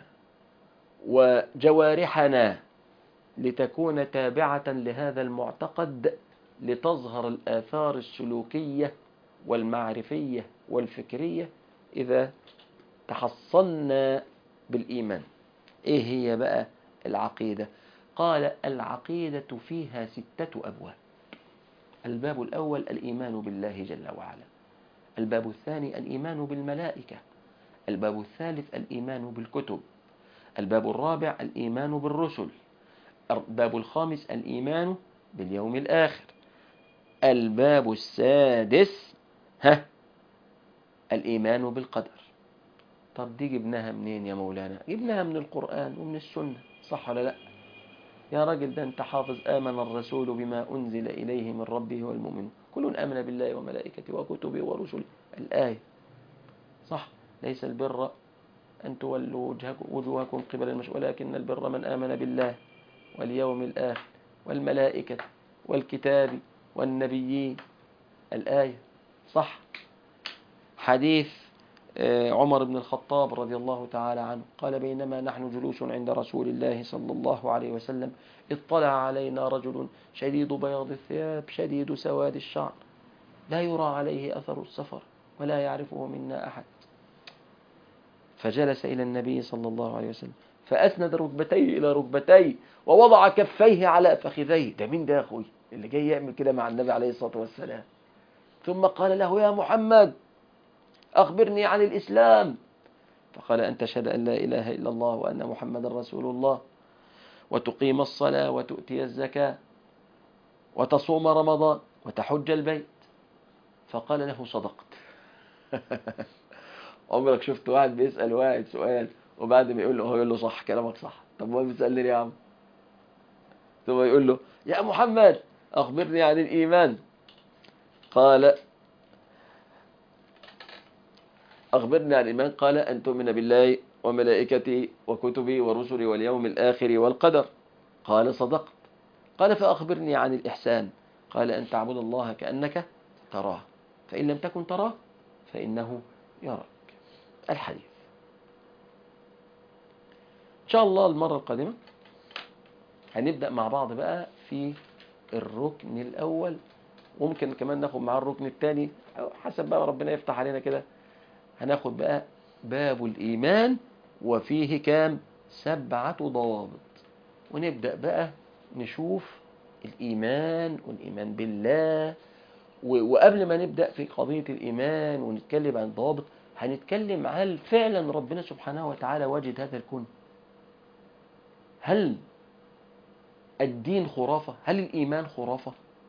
وجوارحنا لتكون تابعة لهذا المعتقد لتظهر الآثار السلوكية والمعرفية والفكرية إذا تحصلنا بالإيمان إيه هي بقى العقيدة قال العقيدة فيها ستة أبواب الباب الأول الإيمان بالله جل وعلا الباب الثاني الإيمان بالملائكة الباب الثالث الإيمان بالكتب الباب الرابع الإيمان بالرسل الباب الخامس الإيمان باليوم الآخر الباب السادس ها الإيمان بالقدر طب دي جبناها منين يا مولانا جبناها من القرآن ومن السنة صح ولا لا يا راجل ده انت حافظ آمن الرسول بما أنزل إليه من ربه والمؤمن كل آمن بالله وملائكته وكتبه ورسله الآية صح ليس البر أن تولوا وجهكم وجوهكم قبل المشرق ولكن البر من آمن بالله واليوم الآخر والملائكة والكتاب والنبيين الآية صح حديث عمر بن الخطاب رضي الله تعالى عنه قال بينما نحن جلوس عند رسول الله صلى الله عليه وسلم اطلع علينا رجل شديد بياض الثياب شديد سواد الشعر لا يرى عليه أثر السفر ولا يعرفه منا أحد فجلس إلى النبي صلى الله عليه وسلم فأسند ركبتيه إلى ركبتيه ووضع كفيه على فخذيه ده مين ده يا أخوي اللي جاي يعمل كده مع النبي عليه الصلاة والسلام ثم قال له يا محمد أخبرني عن الإسلام فقال أن تشهد أن لا إله إلا الله وأن محمد رسول الله وتقيم الصلاة وتؤتي الزكاة وتصوم رمضان وتحج البيت فقال له صدقت عمرك شفت واحد بيسأل واحد سؤال وبعد ما يقول له هو يقول له صح كلامك صح طب هو بيسألني ليه يا عم ثم يقول له يا محمد أخبرني عن الإيمان قال أخبرني عن الإيمان قال أن تؤمن بالله وملائكته وكتبه ورسله واليوم الآخر والقدر قال صدقت قال فأخبرني عن الإحسان قال أن تعبد الله كأنك تراه فإن لم تكن تراه فإنه يراك الحديث إن شاء الله المرة القادمة هنبدأ مع بعض بقى في الركن الأول وممكن كمان ناخد معاه الركن الثاني حسب بقى ربنا يفتح علينا كده هناخد بقى باب الإيمان وفيه كام سبعة ضوابط ونبدأ بقى نشوف الإيمان والإيمان بالله وقبل ما نبدأ في قضية الإيمان ونتكلم عن الضوابط هنتكلم هل فعلا ربنا سبحانه وتعالى وجد هذا الكون هل الدين خرافة هل الإيمان خرافة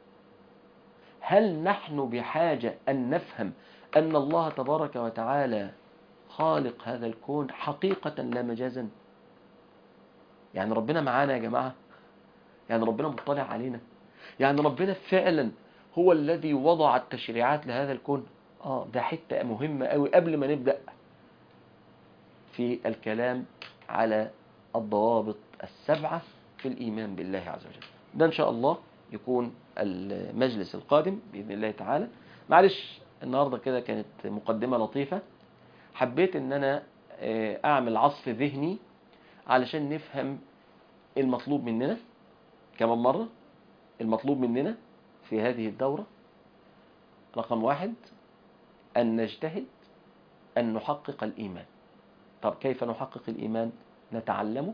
هل نحن بحاجة أن نفهم أن الله تبارك وتعالى خالق هذا الكون حقيقة لا مجازا يعني ربنا معانا يا جماعة يعني ربنا مطلع علينا يعني ربنا فعلا هو الذي وضع التشريعات لهذا الكون آه ده حتة مهمة قوي قبل ما نبدأ في الكلام على الضوابط السبعة في الإيمان بالله عز وجل ده إن شاء الله يكون المجلس القادم بإذن الله تعالى معلش النهاردة كده كانت مقدمة لطيفة حبيت ان انا آه، اعمل عصف ذهني علشان نفهم المطلوب مننا كمان مرة المطلوب مننا في هذه الدورة رقم واحد أن نجتهد أن نحقق الإيمان طب كيف نحقق الإيمان نتعلمه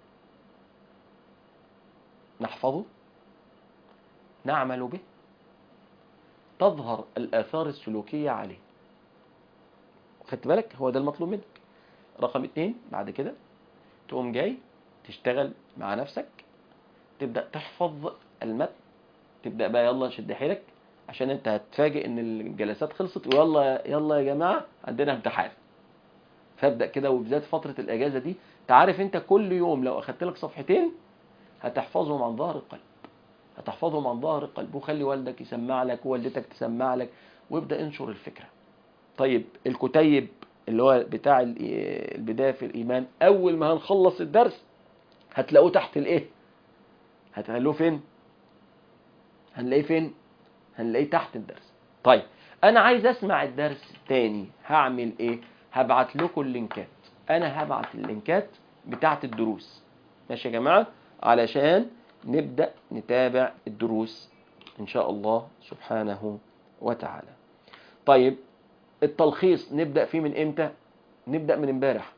نحفظه نعمل به تظهر الآثار السلوكية عليه خدت بالك هو ده المطلوب منك رقم اتنين بعد كده تقوم جاي تشتغل مع نفسك تبدأ تحفظ المتن تبدأ بقى يلا شد حيلك عشان انت هتفاجئ ان الجلسات خلصت ويلا يلا يا جماعة عندنا امتحان فابدأ كده وبالذات فترة الاجازة دي تعرف انت كل يوم لو اخدت لك صفحتين هتحفظهم عن ظهر القلب هتحفظهم عن ظهر القلب وخلي والدك يسمع لك ووالدتك تسمع لك وابدأ انشر الفكرة طيب الكتيب اللي هو بتاع ال- البداية في الإيمان أول ما هنخلص الدرس هتلاقوه تحت الإيه؟ هتلاقوه فين؟ هنلاقيه فين؟ هنلاقيه تحت الدرس طيب أنا عايز أسمع الدرس تاني هعمل إيه؟ هبعت لكم اللينكات أنا هبعت اللينكات بتاعت الدروس ماشي يا جماعة؟ علشان نبدأ نتابع الدروس إن شاء الله سبحانه وتعالى طيب التلخيص نبدأ فيه من امتى نبدأ من امبارح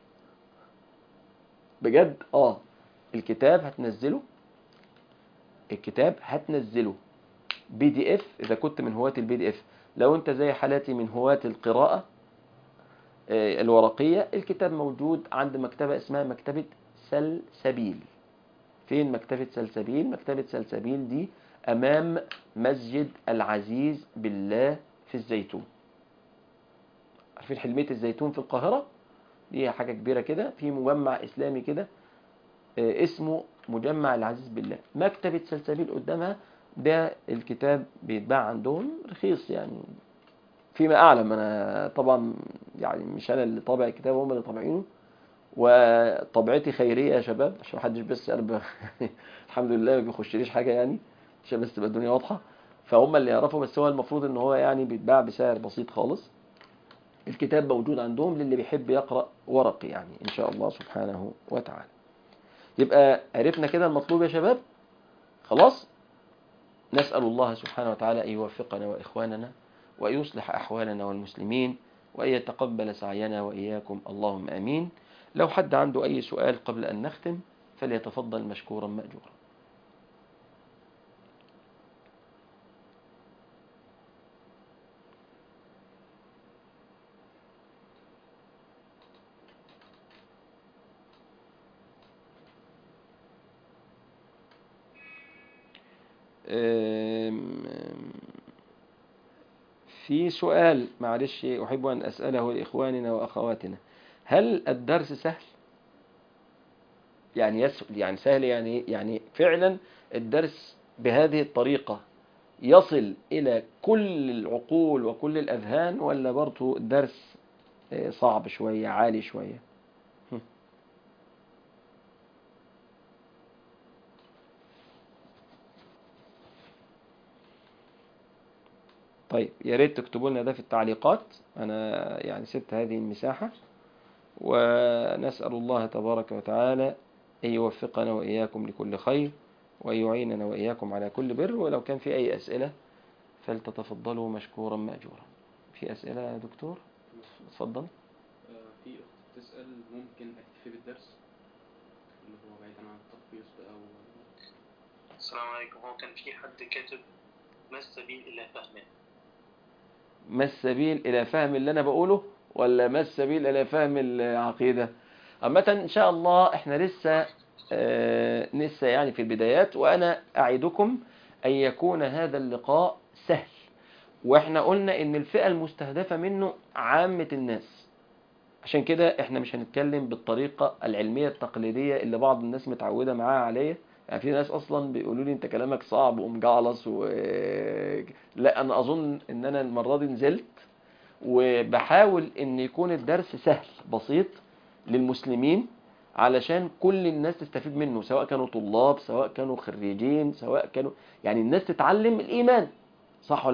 بجد اه الكتاب هتنزله الكتاب هتنزله بي دي اف اذا كنت من هواة البي دي اف لو انت زي حالاتي من هواة القراءة آه، الورقية الكتاب موجود عند مكتبة اسمها مكتبة سلسبيل فين مكتبة سلسبيل مكتبة سلسبيل دي امام مسجد العزيز بالله في الزيتون عارفين حلمية الزيتون في القاهرة دي حاجة كبيرة كده في مجمع إسلامي كده آه، اسمه مجمع العزيز بالله مكتبة سلسبيل قدامها ده الكتاب بيتباع عندهم رخيص يعني فيما أعلم أنا طبعا يعني مش أنا اللي طابع الكتاب هم اللي طابعينه وطبعتي خيرية يا شباب عشان محدش بس أنا ب... الحمد لله ما بيخشليش حاجة يعني عشان بس تبقى الدنيا واضحة فهم اللي يعرفوا بس هو المفروض ان هو يعني بيتباع بسعر بسيط خالص الكتاب موجود عندهم للي بيحب يقرأ ورقي يعني إن شاء الله سبحانه وتعالى يبقى عرفنا كده المطلوب يا شباب خلاص نسأل الله سبحانه وتعالى أن يوفقنا وإخواننا وأن يصلح أحوالنا والمسلمين وأن يتقبل سعينا وإياكم اللهم آمين لو حد عنده أي سؤال قبل أن نختم فليتفضل مشكورا مأجورا أم- في سؤال معلش أحب أن أسأله لإخواننا وأخواتنا هل الدرس سهل؟ يعني يسهل يعني سهل يعني إيه؟ يعني فعلا الدرس بهذه الطريقة يصل إلى كل العقول وكل الأذهان ولا برضه الدرس آه، صعب شوية عالي شوية؟ هم. طيب يا ريت تكتبوا لنا ده في التعليقات أنا يعني سبت هذه المساحة ونسأل الله تبارك وتعالى أن يوفقنا وإياكم لكل خير وأن يعيننا وإياكم على كل بر ولو كان في أي أسئلة فلتتفضلوا مشكورا مأجورا في أسئلة يا دكتور اتفضل آه، في أخت بتسأل ممكن أكتفي بالدرس اللي هو بعيدا عن التخصيص بقى و... السلام عليكم هو كان في حد كاتب ما السبيل إلى فهمه ما السبيل إلى فهم اللي أنا بقوله ولا ما السبيل إلى فهم العقيدة عامة إن شاء الله إحنا لسه آه، لسه يعني في البدايات وأنا أعدكم أن يكون هذا اللقاء سهل وإحنا قلنا إن الفئة المستهدفة منه عامة الناس عشان كده إحنا مش هنتكلم بالطريقة العلمية التقليدية اللي بعض الناس متعودة معاها عليا يعني في ناس أصلا بيقولوا لي أنت كلامك صعب ومجعلص و... لا أنا أظن إن أنا المرة دي نزلت وبحاول ان يكون الدرس سهل بسيط للمسلمين علشان كل الناس تستفيد منه سواء كانوا طلاب سواء كانوا خريجين سواء كانوا يعني الناس تتعلم الإيمان صح ولا لا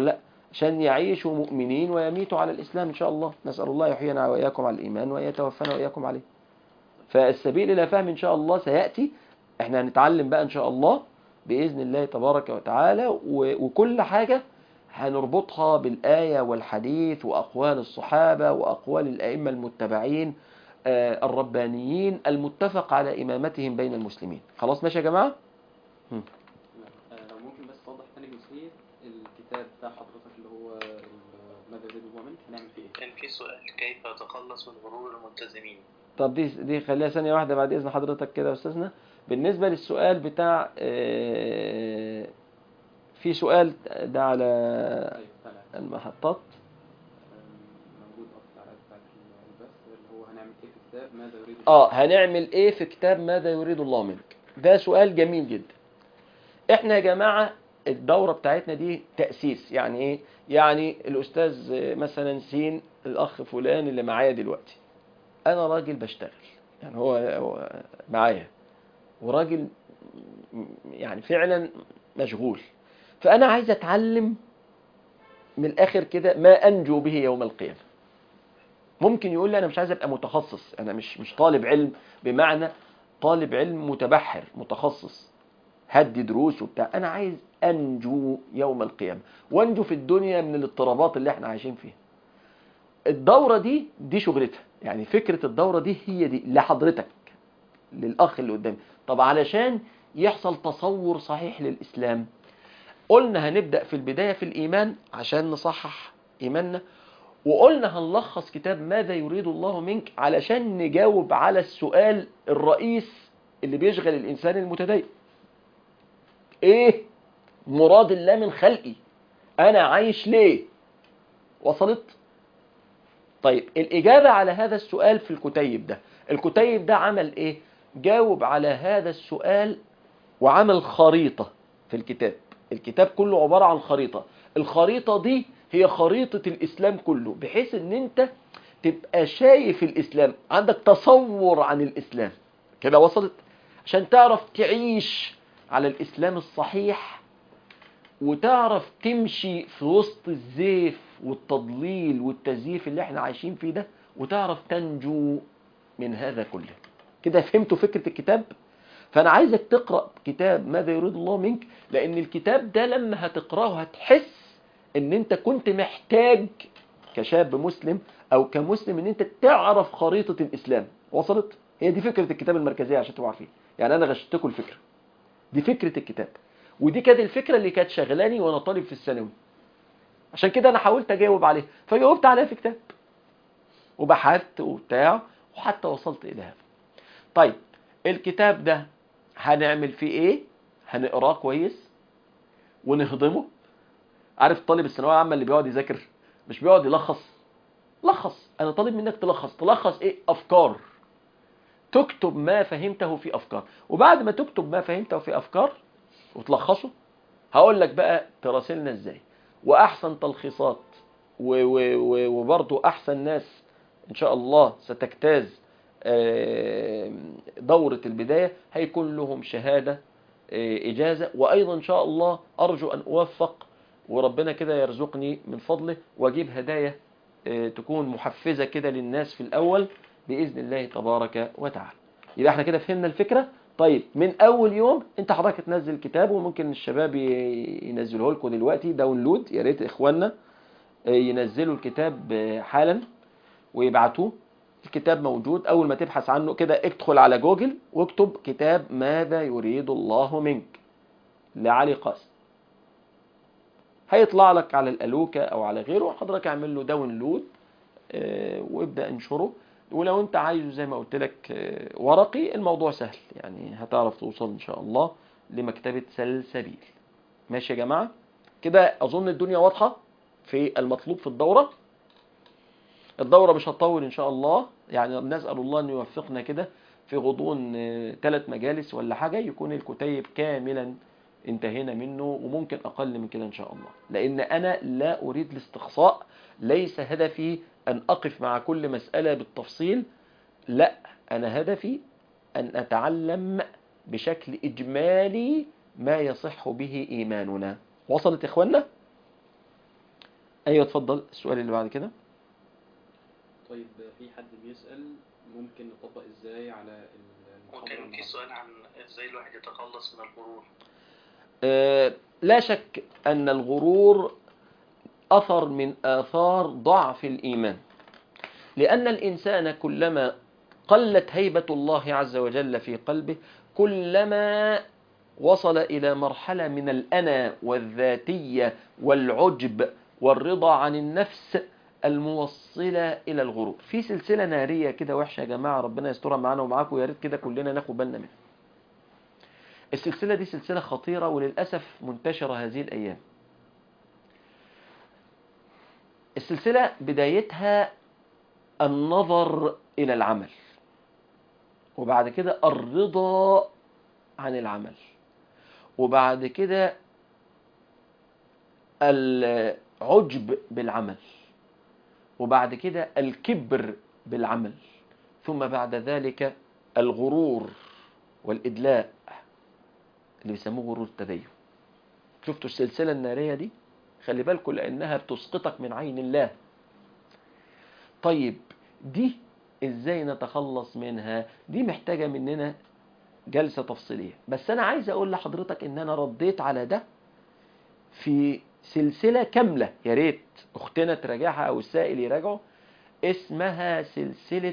عشان يعيشوا مؤمنين ويميتوا على الإسلام إن شاء الله نسأل الله يحيينا وإياكم على الإيمان ويتوفانا وإياكم عليه فالسبيل إلى فهم إن شاء الله سيأتي إحنا هنتعلم بقى إن شاء الله بإذن الله تبارك وتعالى و- وكل حاجة هنربطها بالآية والحديث وأقوال الصحابة وأقوال الأئمة المتبعين آه، الربانيين المتفق على إمامتهم بين المسلمين خلاص ماشي يا جماعة لا. آه، ممكن بس توضح تاني جزئية الكتاب بتاع حضرتك اللي هو ال- ماذا يريد الله منك هنعمل فيه ايه؟ كان في سؤال كيف أتخلص من غرور الملتزمين طب دي دي خليها ثانية واحدة بعد إذن حضرتك كده يا أستاذنا بالنسبة للسؤال بتاع آه، في سؤال ده على ايوه طلع المحطات موجود اه في التعليقات بتاعت البث اللي هو هنعمل ايه في كتاب ماذا يريد اه هنعمل ايه في كتاب ماذا يريد الله منك ده سؤال جميل جدا احنا يا جماعة الدورة بتاعتنا دي تأسيس يعني ايه يعني الاستاذ آه، مثلا سين الاخ فلان اللي معايا دلوقتي انا راجل بشتغل يعني هو هو معايا وراجل م- يعني فعلا مشغول فانا عايز اتعلم من الاخر كده ما انجو به يوم القيامه ممكن يقول لي انا مش عايز ابقى متخصص انا مش مش طالب علم بمعنى طالب علم متبحر متخصص هدي دروس وبتاع انا عايز انجو يوم القيامه وانجو في الدنيا من الاضطرابات اللي احنا عايشين فيها الدوره دي دي شغلتها يعني فكره الدوره دي هي دي لحضرتك للاخ اللي قدامي طب علشان يحصل تصور صحيح للاسلام قلنا هنبدا في البدايه في الايمان عشان نصحح ايماننا وقلنا هنلخص كتاب ماذا يريد الله منك علشان نجاوب على السؤال الرئيس اللي بيشغل الإنسان المتدين إيه مراد الله من خلقي أنا عايش ليه وصلت طيب الإجابة على هذا السؤال في الكتيب ده الكتيب ده عمل إيه جاوب على هذا السؤال وعمل خريطة في الكتاب الكتاب كله عبارة عن خريطة الخريطة دي هي خريطة الإسلام كله بحيث ان انت تبقى شايف الإسلام عندك تصور عن الإسلام كده وصلت عشان تعرف تعيش على الإسلام الصحيح وتعرف تمشي في وسط الزيف والتضليل والتزييف اللي احنا عايشين فيه ده وتعرف تنجو من هذا كله كده فهمتوا فكرة الكتاب فأنا عايزك تقرأ كتاب ماذا يريد الله منك لأن الكتاب ده لما هتقرأه هتحس ان انت كنت محتاج كشاب مسلم او كمسلم ان انت تعرف خريطة الاسلام وصلت هي دي فكرة الكتاب المركزية عشان تبقوا عارفين يعني انا غشتكم الفكرة دي فكرة الكتاب ودي كانت الفكرة اللي كانت شغلاني وانا طالب في الثانوي عشان كده انا حاولت اجاوب عليها فجاوبت عليها في كتاب وبحثت وبتاع وحتى وصلت الى هذا طيب الكتاب ده هنعمل فيه ايه هنقراه كويس ونهضمه عارف طالب الثانويه العامه اللي بيقعد يذاكر مش بيقعد يلخص لخص انا طالب منك تلخص تلخص ايه افكار تكتب ما فهمته في افكار وبعد ما تكتب ما فهمته في افكار وتلخصه هقول لك بقى تراسلنا ازاي واحسن تلخيصات و- و- و- وبرضو احسن ناس ان شاء الله ستجتاز آه، دورة البداية هيكون لهم شهادة آه، إجازة وأيضا إن شاء الله أرجو أن أوفق وربنا كده يرزقني من فضله واجيب هدايا آه، تكون محفزة كده للناس في الأول بإذن الله تبارك وتعالى يبقى احنا كده فهمنا الفكرة طيب من أول يوم انت حضرتك تنزل كتاب وممكن الشباب ي- ينزله لكم دلوقتي داونلود يا ريت إخواننا آه، ينزلوا الكتاب آه، حالا ويبعتوه الكتاب موجود أول ما تبحث عنه كده ادخل على جوجل واكتب كتاب ماذا يريد الله منك لعلي قاسم هيطلع لك على الألوكة أو على غيره حضرتك اعمل له داونلود آه، وابدأ انشره ولو انت عايزه زي ما قلت لك آه، ورقي الموضوع سهل يعني هتعرف توصل ان شاء الله لمكتبة سلسبيل ماشي يا جماعة كده اظن الدنيا واضحة في المطلوب في الدورة الدورة مش هتطول ان شاء الله يعني نسأل الله ان يوفقنا كده في غضون ثلاث مجالس ولا حاجة يكون الكتيب كاملا انتهينا منه وممكن أقل من كده إن شاء الله لأن أنا لا أريد الاستقصاء ليس هدفي أن أقف مع كل مسألة بالتفصيل لا أنا هدفي أن أتعلم بشكل إجمالي ما يصح به إيماننا وصلت إخوانا ايوه اتفضل السؤال اللي بعد كده طيب في حد بيسأل ممكن نطبق ازاي على المحاضرة ممكن في النهاردة؟ سؤال عن ازاي الواحد يتخلص من الغرور آه، لا شك أن الغرور أثر من آثار ضعف الإيمان لأن الإنسان كلما قلت هيبة الله عز وجل في قلبه كلما وصل إلى مرحلة من الأنا والذاتية والعجب والرضا عن النفس الموصلة إلى الغرور في سلسلة نارية كده وحشة يا جماعة ربنا يسترها معانا ومعاكم ويا ريت كده كلنا ناخد بالنا منها السلسلة دي سلسلة خطيرة وللأسف منتشرة هذه الأيام السلسلة بدايتها النظر إلى العمل وبعد كده الرضا عن العمل وبعد كده العجب بالعمل وبعد كده الكبر بالعمل ثم بعد ذلك الغرور والإدلاء اللي بيسموه غرور التدين شفتوا السلسلة النارية دي خلي بالكم لأنها بتسقطك من عين الله طيب دي ازاي نتخلص منها دي محتاجة مننا جلسة تفصيلية بس أنا عايز أقول لحضرتك إن أنا رديت على ده في سلسلة كاملة يا ريت أختنا تراجعها أو السائل يراجعه اسمها سلسلة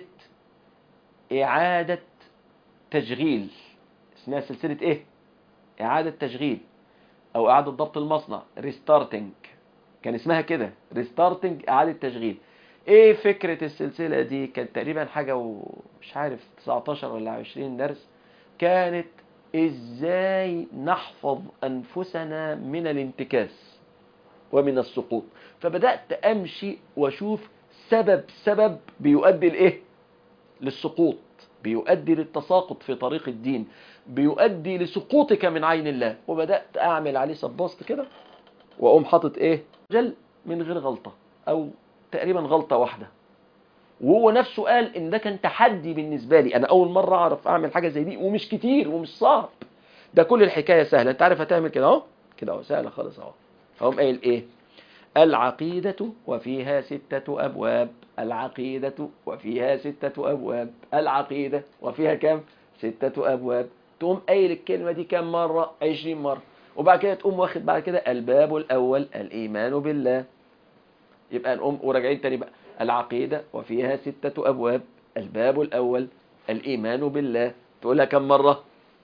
إعادة تشغيل اسمها سلسلة إيه؟ إعادة تشغيل أو إعادة ضبط المصنع ريستارتنج كان اسمها كده ريستارتنج إعادة تشغيل إيه فكرة السلسلة دي كانت تقريبا حاجة ومش عارف 19 ولا 20 درس كانت إزاي نحفظ أنفسنا من الانتكاس ومن السقوط فبدأت أمشي وأشوف سبب سبب بيؤدي لإيه للسقوط بيؤدي للتساقط في طريق الدين بيؤدي لسقوطك من عين الله وبدأت أعمل عليه سبوست كده وأقوم حاطط إيه جل من غير غلطة أو تقريبا غلطة واحدة وهو نفسه قال إن ده كان تحدي بالنسبة لي أنا أول مرة أعرف أعمل حاجة زي دي ومش كتير ومش صعب ده كل الحكاية سهلة أنت عارف هتعمل كده أهو كده أهو سهلة خالص أهو فهم قايل إيه العقيدة وفيها ستة أبواب العقيدة وفيها ستة أبواب العقيدة وفيها كم ستة أبواب تقوم قايل الكلمة دي كم مرة عشرين مرة وبعد كده تقوم واخد بعد كده الباب الأول الإيمان بالله يبقى نقوم وراجعين تاني بقى العقيدة وفيها ستة أبواب الباب الأول الإيمان بالله تقولها كم مرة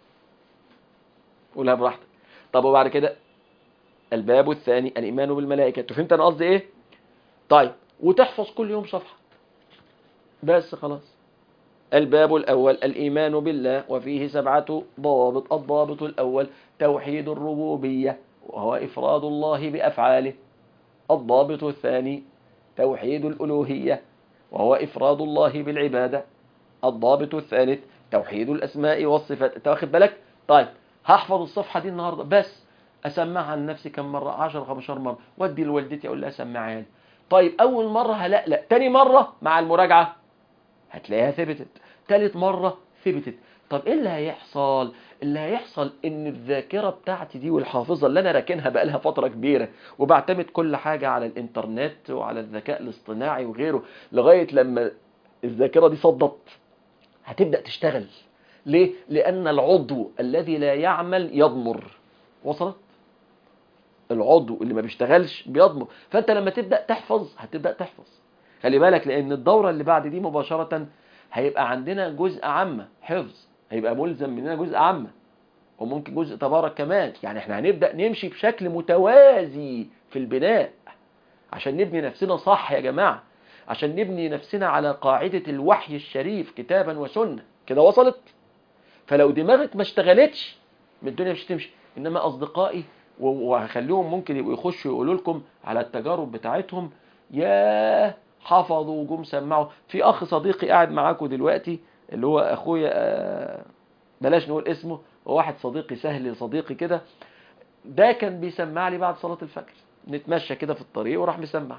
قولها براحتك طب وبعد كده الباب الثاني الإيمان بالملائكة أنت فهمت أنا قصدي إيه طيب وتحفظ كل يوم صفحة بس خلاص الباب الأول الإيمان بالله وفيه سبعة ضوابط الضابط الأول توحيد الربوبية وهو إفراد الله بأفعاله الضابط الثاني توحيد الألوهية وهو إفراد الله بالعبادة الضابط الثالث توحيد الأسماء والصفات أنت واخد بالك طيب هحفظ الصفحة دي النهاردة بس أسمعها لنفسي كم مرة 10 15 مرة وادي لوالدتي أقول لها سمعها لي طيب أول مرة هلألأ تاني مرة مع المراجعة هتلاقيها ثبتت تالت مرة ثبتت طب ايه اللي هيحصل اللي هيحصل ان الذاكرة بتاعتي دي والحافظة اللي انا راكنها بقالها فترة كبيرة وبعتمد كل حاجة على الانترنت وعلى الذكاء الاصطناعي وغيره لغاية لما الذاكرة دي صدت هتبدأ تشتغل ليه؟ لأن العضو الذي لا يعمل يضمر وصلت؟ العضو اللي ما بيشتغلش بيضمر فأنت لما تبدأ تحفظ هتبدأ تحفظ خلي بالك لأن الدورة اللي بعد دي مباشرة هيبقى عندنا جزء عامة حفظ هيبقى ملزم مننا جزء عامة وممكن جزء تبارك كمان يعني احنا هنبدأ نمشي بشكل متوازي في البناء عشان نبني نفسنا صح يا جماعة عشان نبني نفسنا على قاعدة الوحي الشريف كتابا وسنة كده وصلت فلو دماغك ما اشتغلتش من الدنيا مش تمشي انما اصدقائي وهخليهم ممكن يبقوا يخشوا يقولوا لكم على التجارب بتاعتهم يا حفظوا وجم سمعوا في اخ صديقي قاعد معاكم دلوقتي اللي هو اخويا آه، بلاش نقول اسمه هو واحد صديقي سهل صديقي كده ده كان بيسمع لي بعد صلاة الفجر نتمشى كده في الطريق وراح مسمع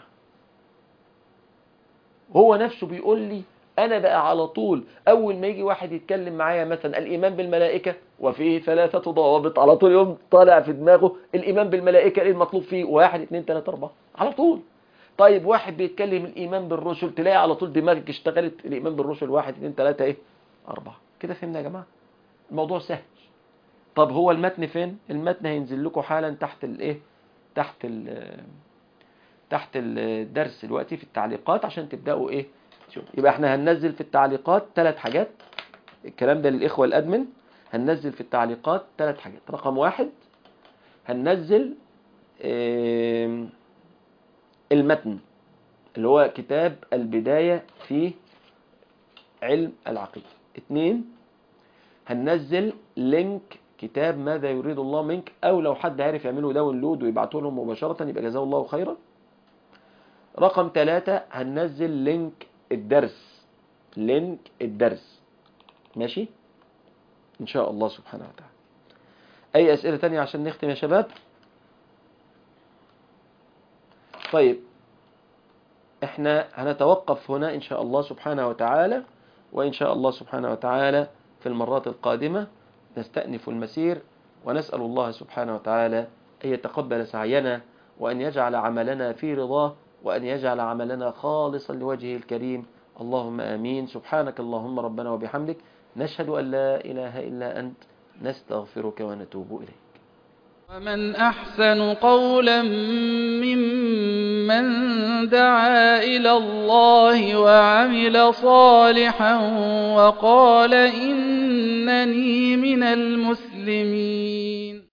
هو نفسه بيقول لي انا بقى على طول اول ما يجي واحد يتكلم معايا مثلا الايمان بالملائكه وفيه ثلاثه ضوابط على طول يوم طالع في دماغه الايمان بالملائكه ايه المطلوب فيه واحد اتنين تلاته اربعه على طول طيب واحد بيتكلم الإيمان بالرسل تلاقي على طول دماغك اشتغلت الإيمان بالرسل واحد اتنين تلاتة إيه أربعة كده فهمنا يا جماعة الموضوع سهل طب هو المتن فين المتن هينزل لكم حالا تحت الايه تحت ال تحت الدرس دلوقتي في التعليقات عشان تبداوا ايه شوف يبقى احنا هننزل في التعليقات ثلاث حاجات الكلام ده للاخوه الادمن هننزل في التعليقات ثلاث حاجات رقم واحد هننزل آم، المتن اللي هو كتاب البداية في علم العقيدة اتنين هننزل لينك كتاب ماذا يريد الله منك او لو حد عارف يعمله داونلود ويبعته لهم مباشرة يبقى جزاه الله خيرا رقم ثلاثة هننزل لينك الدرس لينك الدرس ماشي ان شاء الله سبحانه وتعالى اي اسئلة تانية عشان نختم يا شباب طيب احنا هنتوقف هنا ان شاء الله سبحانه وتعالى وان شاء الله سبحانه وتعالى في المرات القادمة نستأنف المسير ونسأل الله سبحانه وتعالى أن يتقبل سعينا وأن يجعل عملنا في رضاه وأن يجعل عملنا خالصا لوجهه الكريم اللهم آمين سبحانك اللهم ربنا وبحمدك نشهد أن لا إله إلا أنت نستغفرك ونتوب إليك ومن أحسن قولا ممن دعا إلى الله وعمل صالحا وقال إنني من المسلمين